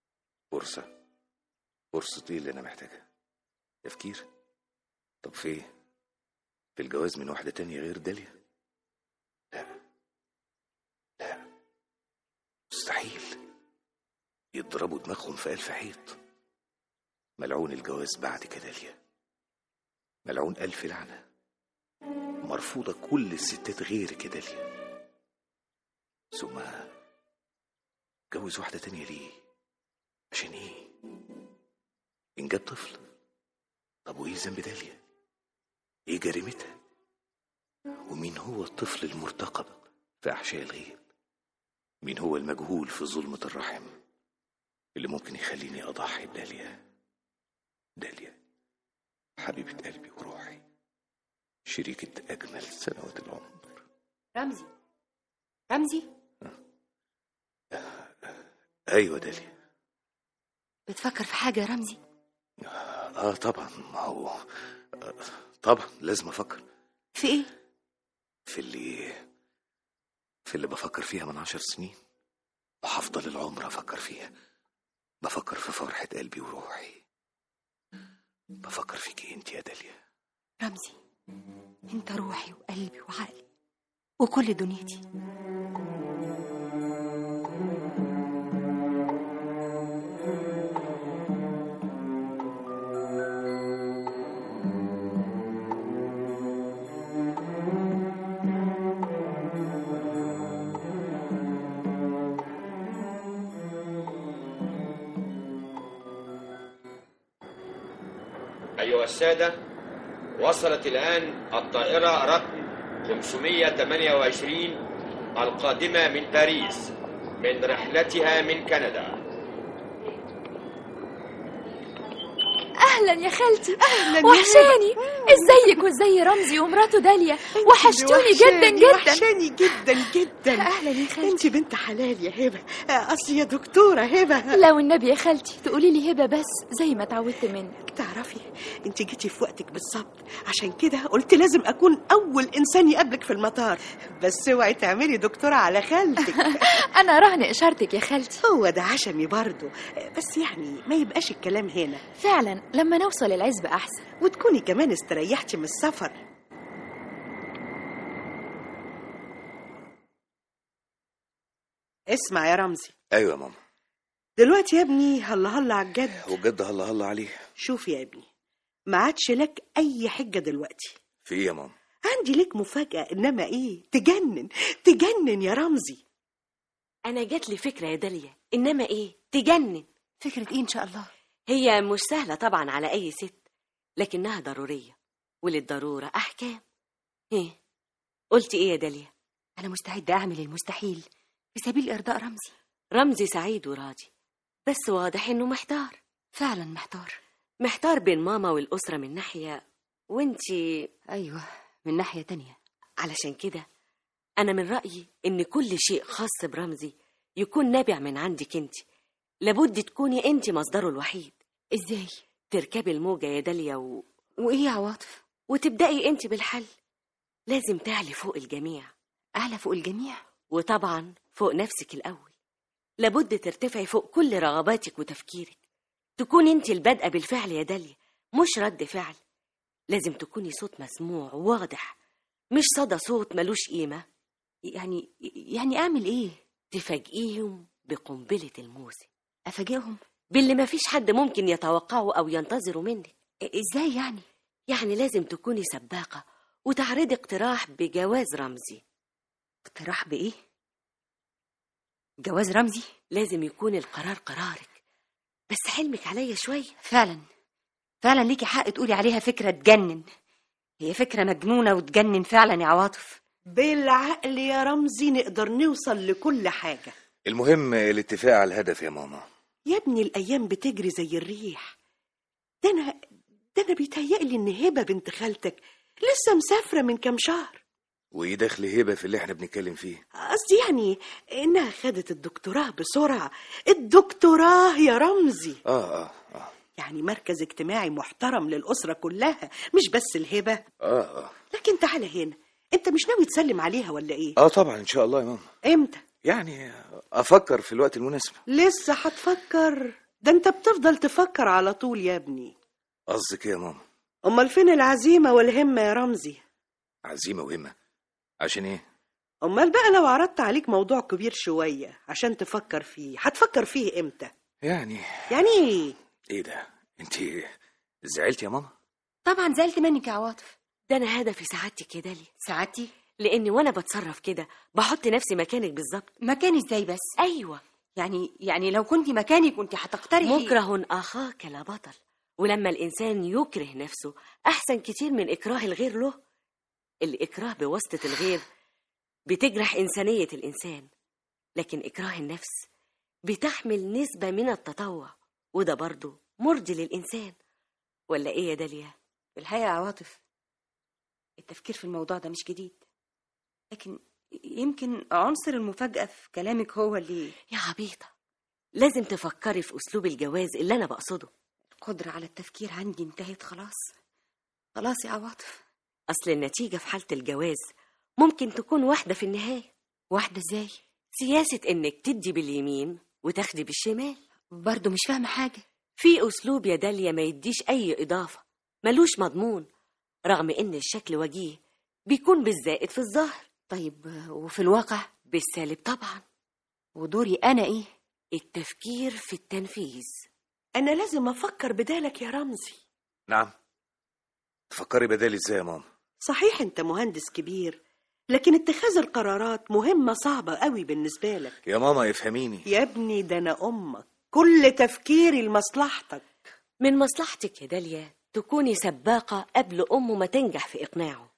فرصه فرصه ايه اللي انا محتاجها تفكير طب في ايه في الجواز من واحده تانية غير داليا لا لا مستحيل يضربوا دماغهم في ألف حيط ملعون الجواز بعد كده داليا ملعون ألف لعنة مرفوضة كل الستات غير كده داليا ثم جوز واحدة تانية ليه عشان ايه إنجاب طفل طب وايه ذنب داليا ايه جريمتها ومين هو الطفل المرتقب في أحشاء الغيب مين هو المجهول في ظلمة الرحم اللي ممكن يخليني أضحي بداليا داليا حبيبة قلبي وروحي شريكة أجمل سنوات العمر رمزي رمزي أيوة داليا بتفكر في حاجة يا رمزي آه طبعا ما هو آه طبعا لازم أفكر في إيه في اللي في اللي بفكر فيها من عشر سنين وهفضل العمر أفكر فيها بفكر في فرحة قلبي وروحي بفكر فيكي انت يا داليا رمزي انت روحي وقلبي وعقلي وكل دنيتي أيها السادة وصلت الآن الطائرة رقم 528 القادمة من باريس من رحلتها من كندا اهلا يا خالتي أهلاً وحشاني ازيك وازاي رمزي ومراته داليا وحشتوني جدا وحشاني- جدا وحشاني جدا جدا اهلا يا خالتي انت بنت حلال يا هبه اصل يا دكتوره هبه لو النبي يا خالتي تقولي لي هبه بس زي ما اتعودت منك تعرفي انت جيتي في وقتك بالظبط عشان كده قلت لازم اكون اول انسان يقابلك في المطار بس اوعي تعملي دكتوره على خالتك انا رهن اشارتك يا خالتي هو ده عشمي برضه بس يعني ما يبقاش الكلام هنا فعلا لما نوصل العزبة احسن وتكوني كمان استريحتي من السفر اسمع يا رمزي ايوه يا ماما دلوقتي يا ابني هلا هلا على الجد وبجد هلا هلا عليه شوف يا ابني ما عادش لك اي حجه دلوقتي في ايه يا ماما عندي لك مفاجاه انما ايه تجنن تجنن يا رمزي أنا جات لي فكرة يا داليا إنما إيه تجنن فكرة إيه إن شاء الله هي مش سهلة طبعا على أي ست لكنها ضرورية وللضرورة أحكام إيه قلت إيه يا داليا أنا مستعدة أعمل المستحيل في سبيل إرضاء رمزي رمزي سعيد وراضي بس واضح إنه محتار فعلا محتار محتار بين ماما والأسرة من ناحية وانتي أيوة من ناحية تانية علشان كده أنا من رأيي إن كل شيء خاص برمزي يكون نابع من عندك انت لابد تكوني انت مصدره الوحيد إزاي؟ تركبي الموجة يا داليا و... وإيه يا عواطف؟ وتبدأي انت بالحل لازم تعلي فوق الجميع أعلى فوق الجميع وطبعا فوق نفسك الأول لابد ترتفعي فوق كل رغباتك وتفكيرك تكوني انت البادئة بالفعل يا داليا مش رد فعل لازم تكوني صوت مسموع واضح مش صدى صوت ملوش قيمة يعني يعني أعمل إيه؟ تفاجئيهم بقنبلة الموسم أفاجئهم؟ باللي مفيش حد ممكن يتوقعه أو ينتظره منك إزاي يعني؟ يعني لازم تكوني سباقة وتعرضي اقتراح بجواز رمزي اقتراح بإيه؟ جواز رمزي؟ لازم يكون القرار قرارك بس حلمك عليا شوية فعلا فعلا ليكي حق تقولي عليها فكرة تجنن هي فكرة مجنونة وتجنن فعلا يا عواطف بالعقل يا رمزي نقدر نوصل لكل حاجه المهم الاتفاق على الهدف يا ماما يا ابني الايام بتجري زي الريح ده انا ده انا بيتهيألي ان هبه بنت خالتك لسه مسافره من كام شهر وايه دخل هبه في اللي احنا بنتكلم فيه قصدي يعني انها خدت الدكتوراه بسرعه الدكتوراه يا رمزي اه اه اه يعني مركز اجتماعي محترم للاسره كلها مش بس الهبه اه اه لكن تعالى هنا انت مش ناوي تسلم عليها ولا ايه اه طبعا ان شاء الله يا ماما امتى يعني افكر في الوقت المناسب لسه هتفكر ده انت بتفضل تفكر على طول يا ابني قصدك ايه يا ماما امال فين العزيمه والهمه يا رمزي عزيمه وهمه عشان ايه امال بقى لو عرضت عليك موضوع كبير شويه عشان تفكر فيه هتفكر فيه امتى يعني يعني ايه ايه ده انت زعلت يا ماما طبعا زعلت منك يا عواطف ده أنا هدفي سعادتك يا داليا سعادتي لأني وأنا بتصرف كده بحط نفسي مكانك بالظبط مكاني ازاي بس أيوة يعني يعني لو كنت مكاني كنت هتقترحي مكره أخاك لا بطل ولما الإنسان يكره نفسه أحسن كتير من إكراه الغير له الإكراه بواسطة الغير بتجرح إنسانية الإنسان لكن إكراه النفس بتحمل نسبة من التطوع وده برضه مرضي للإنسان ولا إيه يا داليا؟ في الحقيقة يا عواطف التفكير في الموضوع ده مش جديد لكن يمكن عنصر المفاجأة في كلامك هو اللي يا عبيطة لازم تفكري في أسلوب الجواز اللي أنا بقصده القدرة على التفكير عندي انتهت خلاص خلاص يا عواطف أصل النتيجة في حالة الجواز ممكن تكون واحدة في النهاية واحدة ازاي سياسة إنك تدي باليمين وتاخدي بالشمال برضو مش فاهمة حاجة في أسلوب يا داليا ما يديش أي إضافة ملوش مضمون رغم إن الشكل وجيه بيكون بالزائد في الظهر طيب وفي الواقع بالسالب طبعا ودوري أنا إيه التفكير في التنفيذ أنا لازم أفكر بدالك يا رمزي نعم تفكري بدالي ازاي يا ماما صحيح أنت مهندس كبير لكن اتخاذ القرارات مهمة صعبة قوي بالنسبة لك يا ماما افهميني يا ابني ده أنا أمك كل تفكيري لمصلحتك من مصلحتك يا داليا تكوني سباقة قبل أمه ما تنجح في إقناعه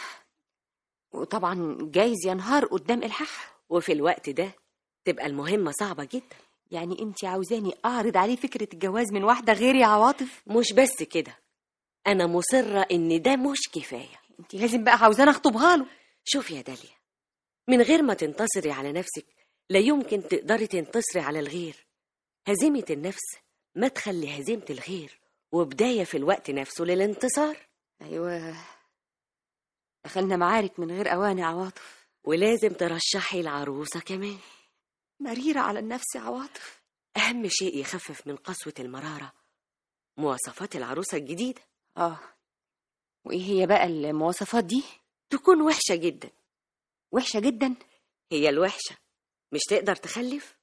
وطبعا جايز ينهار قدام إلحاح وفي الوقت ده تبقى المهمة صعبة جدا يعني انت عاوزاني أعرض عليه فكرة الجواز من واحدة غيري يا عواطف مش بس كده أنا مصرة إن ده مش كفاية انت لازم بقى عاوزاني أخطبها له شوف يا داليا من غير ما تنتصري على نفسك لا يمكن تقدري تنتصري على الغير هزيمة النفس مدخل لهزيمة الغير وبداية في الوقت نفسه للانتصار أيوة دخلنا معارك من غير أوان يا عواطف ولازم ترشحي العروسة كمان مريرة على النفس يا عواطف أهم شيء يخفف من قسوة المرارة مواصفات العروسة الجديدة اه وإيه هي بقى المواصفات دي تكون وحشة جدا وحشة جدا هي الوحشة مش تقدر تخلف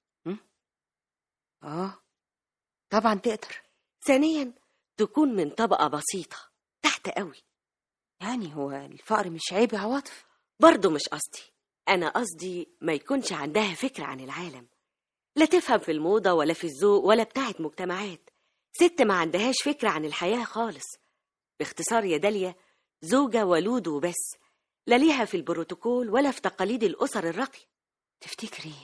اه طبعا تقدر ثانيا تكون من طبقة بسيطة تحت قوي يعني هو الفقر مش عيب يا عواطف برضه مش قصدي أنا قصدي ما يكونش عندها فكرة عن العالم لا تفهم في الموضة ولا في الذوق ولا بتاعت مجتمعات ست ما عندهاش فكرة عن الحياة خالص باختصار يا داليا زوجة ولود وبس لا ليها في البروتوكول ولا في تقاليد الأسر الراقية تفتكري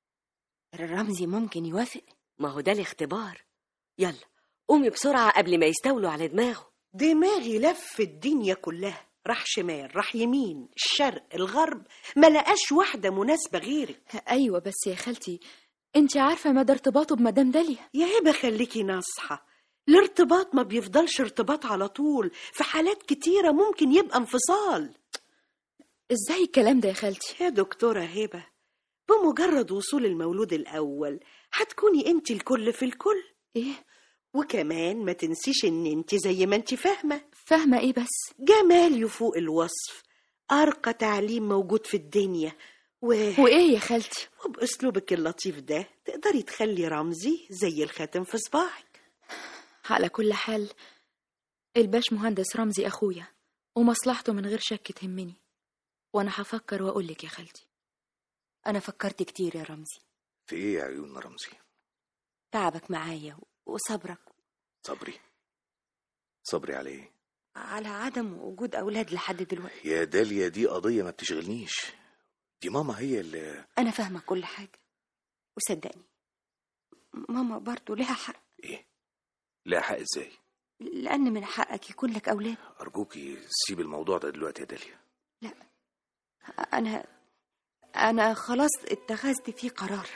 رمزي ممكن يوافق ما هو ده الاختبار يلا قومي بسرعة قبل ما يستولوا على دماغه دماغي لف الدنيا كلها راح شمال راح يمين الشرق الغرب ما لقاش واحدة مناسبة غيرك أيوة بس يا خالتي أنت عارفة مدى ارتباطه بمدام داليا يا هبة خليكي ناصحة الارتباط ما بيفضلش ارتباط على طول في حالات كتيرة ممكن يبقى انفصال إزاي الكلام ده يا خالتي يا دكتورة هبة بمجرد وصول المولود الأول هتكوني انت الكل في الكل إيه وكمان ما تنسيش ان انت زي ما انت فاهمة فاهمة إيه بس جمال يفوق الوصف أرقى تعليم موجود في الدنيا و... وإيه يا خالتي وبأسلوبك اللطيف ده تقدري تخلي رمزي زي الخاتم في صباعك على كل حال الباش مهندس رمزي أخويا ومصلحته من غير شك تهمني وأنا هفكر وأقول لك يا خالتي أنا فكرت كتير يا رمزي في ايه يا عيون رمزي تعبك معايا وصبرك صبري صبري على ايه على عدم وجود أولاد لحد دلوقتي يا داليا دي قضية ما بتشغلنيش دي ماما هي اللي أنا فاهمة كل حاجة وصدقني ماما برضو لها حق ايه لا حق ازاي لأن من حقك يكون لك أولاد ارجوكي سيب الموضوع ده دلوقتي يا داليا أنا أنا خلاص اتخذت فيه قرار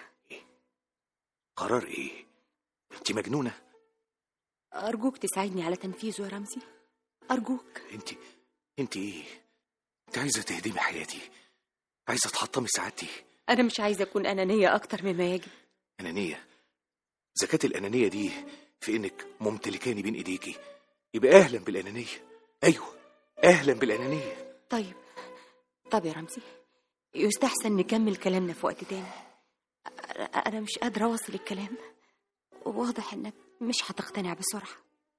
قرار ايه انت مجنونة أرجوك تساعدني على تنفيذه يا رمزي أرجوك انت انت ايه انت عايزة تهدمي حياتي عايزة تحطمي سعادتي أنا مش عايزة أكون أنانية أكتر مما يجب أنانية زكاة الأنانية دي في إنك ممتلكاني بين إيديكي يبقى أهلا بالأنانية أيوه أهلا بالأنانية طيب طب يا رمزي يستحسن نكمل كلامنا في وقت تاني أ- أنا مش قادرة أوصل الكلام واضح إنك مش هتقتنع بسرعة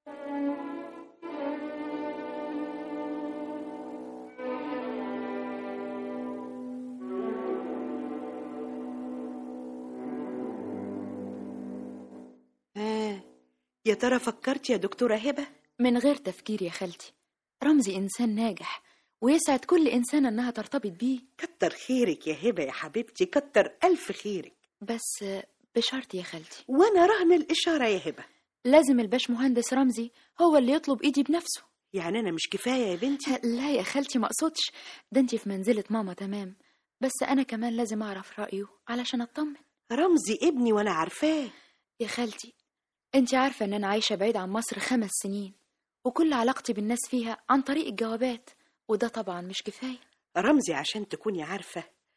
آه. يا ترى فكرت يا دكتورة هبة من غير تفكير يا خالتي رمزي إنسان ناجح ويسعد كل إنسانة إنها ترتبط بيه كتر خيرك يا هبة يا حبيبتي كتر ألف خيرك بس بشرط يا خالتي وأنا رهن الإشارة يا هبة لازم الباش مهندس رمزي هو اللي يطلب إيدي بنفسه يعني أنا مش كفاية يا بنتي لا يا خالتي ما اقصدش ده انتي في منزلة ماما تمام بس أنا كمان لازم أعرف رأيه علشان أطمن رمزي ابني وأنا عارفاه يا خالتي انتي عارفة إن أنا عايشة بعيد عن مصر خمس سنين وكل علاقتي بالناس فيها عن طريق الجوابات وده طبعا مش كفاية رمزي عشان تكوني عارفة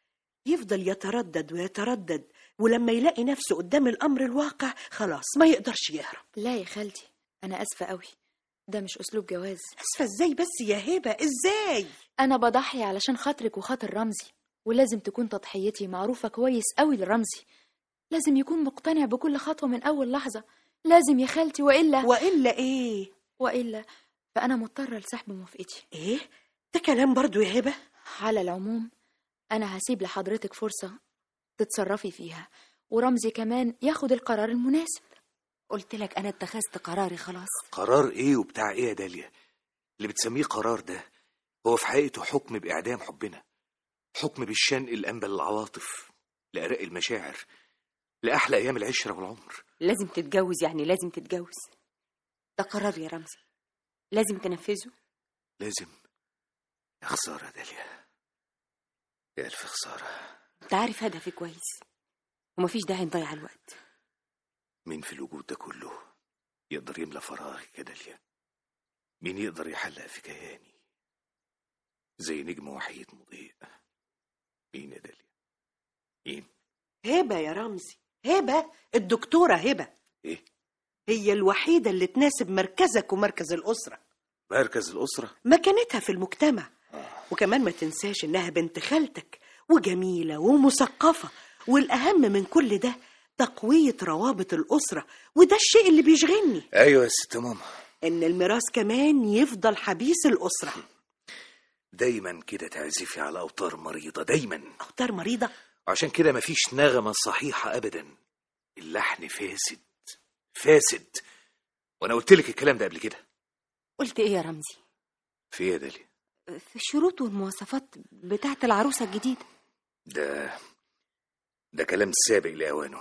يفضل يتردد ويتردد ولما يلاقي نفسه قدام الأمر الواقع خلاص ما يقدرش يهرب لا يا خالتي أنا أسفة قوي ده مش أسلوب جواز أسفة إزاي بس يا هبة إزاي أنا بضحي علشان خاطرك وخاطر رمزي ولازم تكون تضحيتي معروفة كويس قوي لرمزي لازم يكون مقتنع بكل خطوة من أول لحظة لازم يا خالتي وإلا وإلا إيه وإلا فأنا مضطرة لسحب موافقتي إيه ده كلام برضو يا هبة على العموم أنا هسيب لحضرتك فرصة تتصرفي فيها ورمزي كمان ياخد القرار المناسب قلت لك أنا اتخذت قراري خلاص قرار ايه وبتاع ايه يا داليا اللي بتسميه قرار ده هو في حقيقته حكم بإعدام حبنا حكم بالشنق الأنبل العواطف لأرق المشاعر لأحلى أيام العشرة والعمر لازم تتجوز يعني لازم تتجوز ده قرار يا رمزي لازم تنفذه لازم يا خسارة يا داليا يا ألف خسارة انت عارف هدفي كويس ومفيش داعي نضيع الوقت مين في الوجود ده كله يقدر يملى فراغي يا داليا مين يقدر يحلق في كياني زي نجم وحيد مضيء مين يا داليا مين هبة يا رمزي هبة الدكتورة هبة إيه؟ هي الوحيدة اللي تناسب مركزك ومركز الأسرة مركز الأسرة مكانتها في المجتمع وكمان ما تنساش إنها بنت خالتك وجميلة ومثقفة والأهم من كل ده تقوية روابط الأسرة وده الشيء اللي بيشغلني أيوة يا ست ماما إن الميراث كمان يفضل حبيس الأسرة دايما كده تعزفي على أوتار مريضة دايما أوتار مريضة عشان كده مفيش نغمة صحيحة أبدا اللحن فاسد فاسد وأنا قلت لك الكلام ده قبل كده قلت ايه يا رمزي في إيه يا داليا في الشروط والمواصفات بتاعت العروسة الجديدة ده ده كلام سابق لأوانه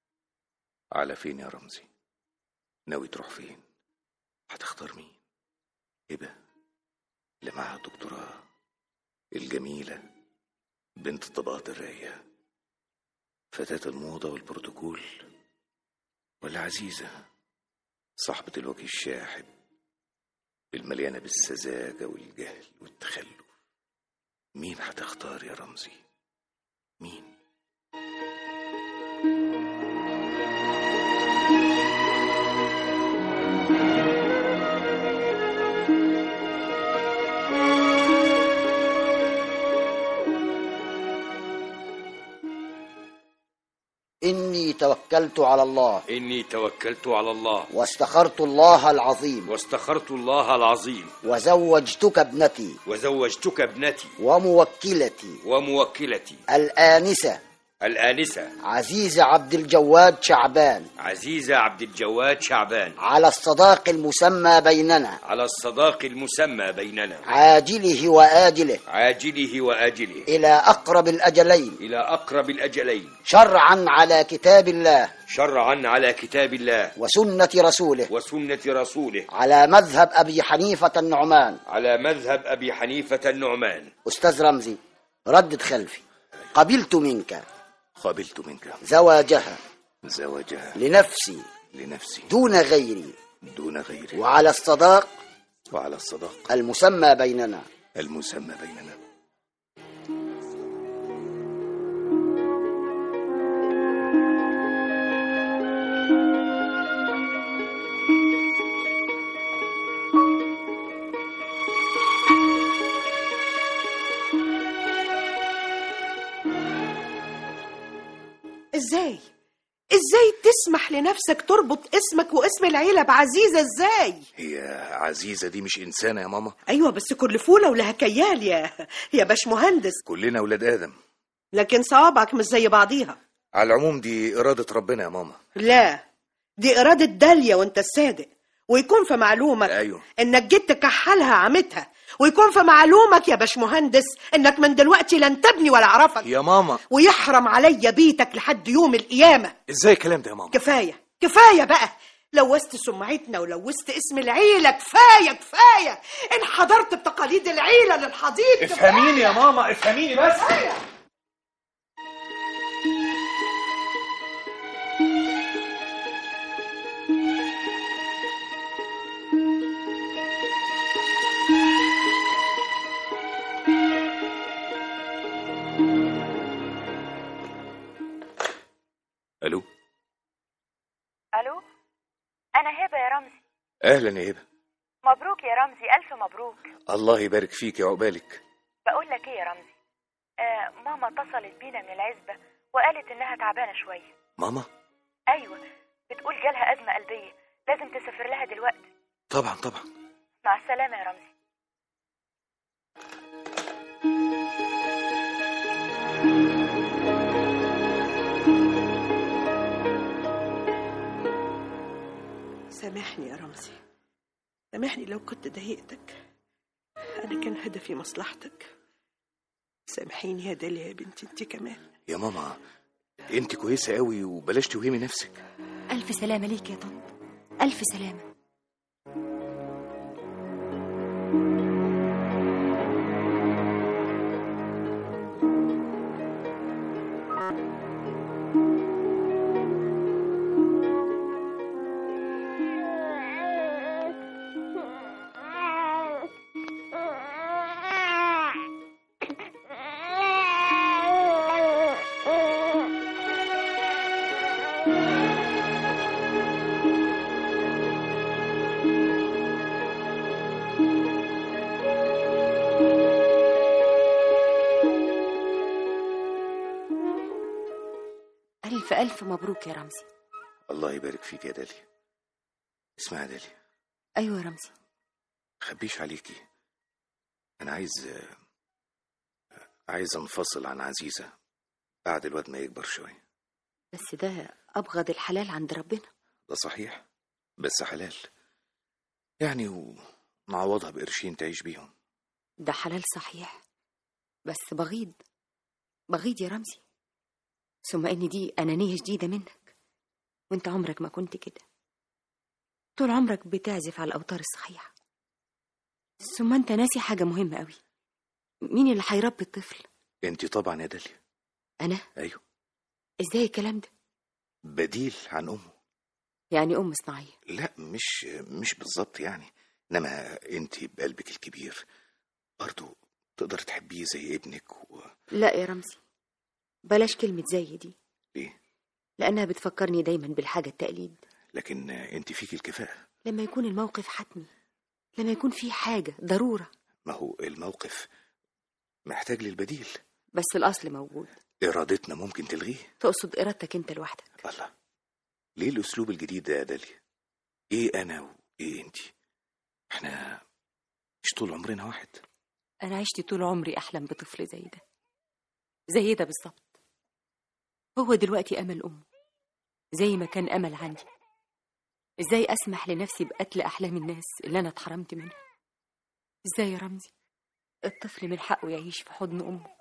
على فين يا رمزي ناوي تروح فين هتختار مين هبة اللي معاها دكتوراه الجميلة بنت الطبقات الراقية فتاة الموضة والبروتوكول ولا عزيزة صاحبة الوجه الشاحب المليانة بالسذاجة والجهل والتخلف مين هتختار يا رمزي مين إني توكلت على الله إني توكلت على الله واستخرت الله العظيم واستخرت الله العظيم وزوجتك ابنتي وزوجتك ابنتي وموكلتي وموكلتي الآنسة الآنسة عزيزة عبد الجواد شعبان عزيزة عبد الجواد شعبان على الصداق المسمى بيننا على الصداق المسمى بيننا عاجله وآجله عاجله وآجله إلى أقرب الأجلين إلى أقرب الأجلين شرعا على كتاب الله شرعا على كتاب الله وسنة رسوله وسنة رسوله على مذهب أبي حنيفة النعمان على مذهب أبي حنيفة النعمان أستاذ رمزي ردد خلفي قبلت منك قبلت منك زواجها زواجها لنفسي لنفسي دون غيري دون غيري وعلى الصداق وعلى الصداق المسمى بيننا المسمى بيننا إزاي إزاي تسمح لنفسك تربط اسمك واسم العيلة بعزيزة إزاي هي عزيزة دي مش إنسانة يا ماما أيوة بس كل فولة ولها كيال يا يا باش مهندس كلنا ولاد آدم لكن صوابعك مش زي بعضيها على العموم دي إرادة ربنا يا ماما لا دي إرادة داليا وأنت الصادق ويكون في معلومك أيوه إنك جيت تكحلها عمتها ويكون في معلومك يا باش مهندس إنك من دلوقتي لن تبني ولا أعرفك يا ماما ويحرم عليا بيتك لحد يوم القيامة إزاي الكلام ده يا ماما كفاية كفاية بقى لوثت سمعتنا ولوثت اسم العيلة كفاية كفاية انحضرت بتقاليد العيلة للحضيض افهميني يا ماما افهميني بس كفاية اهلا يا هبه مبروك يا رمزي ألف مبروك الله يبارك فيك يا عقبالك بقول لك إيه يا رمزي آه ماما اتصلت بينا من العزبة وقالت إنها تعبانة شوية ماما أيوة بتقول جالها أزمة قلبية لازم تسافر لها دلوقتي طبعا طبعا مع السلامة يا رمزي سامحني يا رمزي سامحني لو كنت ضايقتك أنا كان هدفي مصلحتك سامحيني يا داليا يا بنتي انت كمان يا ماما انت كويسه قوي وبلاش توهمي نفسك ألف سلامة ليك يا طنط ألف سلامة ألف ألف مبروك يا رمزي الله يبارك فيك يا داليا اسمعي يا داليا أيوة يا رمزي خبيش عليكي انا عايز عايز انفصل عن عزيزه بعد الواد ما يكبر شويه بس ده أبغض الحلال عند ربنا ده صحيح بس حلال يعني ونعوضها بقرشين تعيش بيهم ده حلال صحيح بس بغيض بغيض يا رمزي ثم ان دي انانيه جديده منك وانت عمرك ما كنت كده طول عمرك بتعزف على الاوتار الصحيحه ثم انت ناسي حاجه مهمه قوي مين اللي هيربي الطفل انت طبعا يا داليا انا ايوه ازاي الكلام ده بديل عن امه يعني ام صناعيه لا مش مش بالظبط يعني انما انت بقلبك الكبير برضه تقدر تحبيه زي ابنك و... لا يا رمزي بلاش كلمه زي دي ليه لانها بتفكرني دايما بالحاجه التقليد لكن انت فيك الكفاءه لما يكون الموقف حتمي لما يكون في حاجه ضروره ما هو الموقف محتاج للبديل بس الاصل موجود ارادتنا ممكن تلغيه تقصد ارادتك انت لوحدك الله ليه الاسلوب الجديد ده يا داليا ايه انا وايه انت احنا مش طول عمرنا واحد أنا عشت طول عمري أحلم بطفل زي ده زي ده بالظبط هو دلوقتي أمل أمه زي ما كان أمل عندي إزاي أسمح لنفسي بقتل أحلام الناس اللي أنا اتحرمت منها إزاي يا رمزي الطفل من حقه يعيش في حضن أمه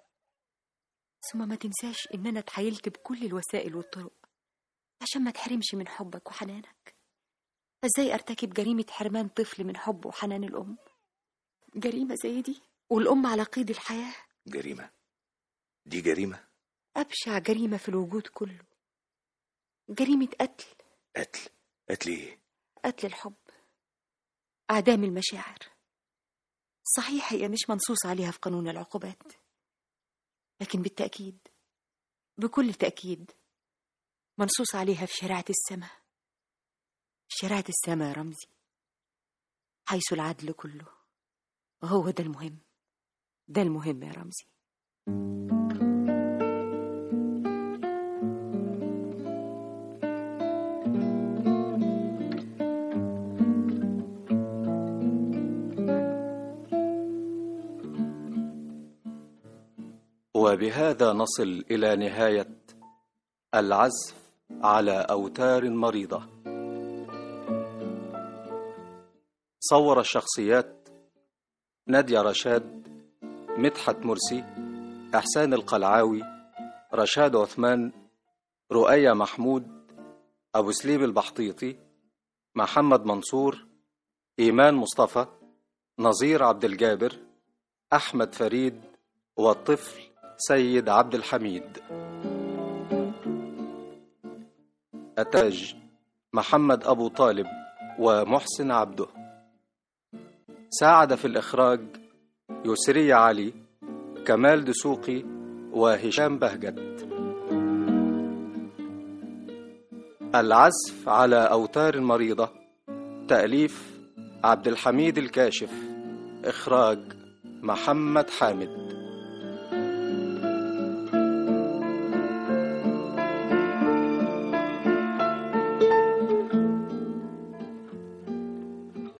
ثم ما تنساش إن أنا اتحايلت بكل الوسائل والطرق عشان ما تحرمش من حبك وحنانك فإزاي أرتكب جريمة حرمان طفل من حب وحنان الأم جريمة زي دي والأم على قيد الحياة جريمه دي جريمه أبشع جريمة في الوجود كله جريمة قتل قتل قتل ايه قتل الحب أعدام المشاعر صحيح هي مش منصوص عليها في قانون العقوبات لكن بالتأكيد بكل تأكيد منصوص عليها في شريعة السماء شريعة السماء يا رمزي حيث العدل كله وهو ده المهم ده المهم يا رمزي وبهذا نصل إلى نهاية العزف على أوتار مريضة صور الشخصيات نادية رشاد مدحت مرسي إحسان القلعاوي رشاد عثمان رؤية محمود أبو سليم البحطيطي محمد منصور إيمان مصطفى نظير عبد الجابر أحمد فريد والطفل سيد عبد الحميد أتاج محمد أبو طالب ومحسن عبده ساعد في الإخراج يسري علي كمال دسوقي وهشام بهجت العزف على أوتار المريضة تأليف عبد الحميد الكاشف إخراج محمد حامد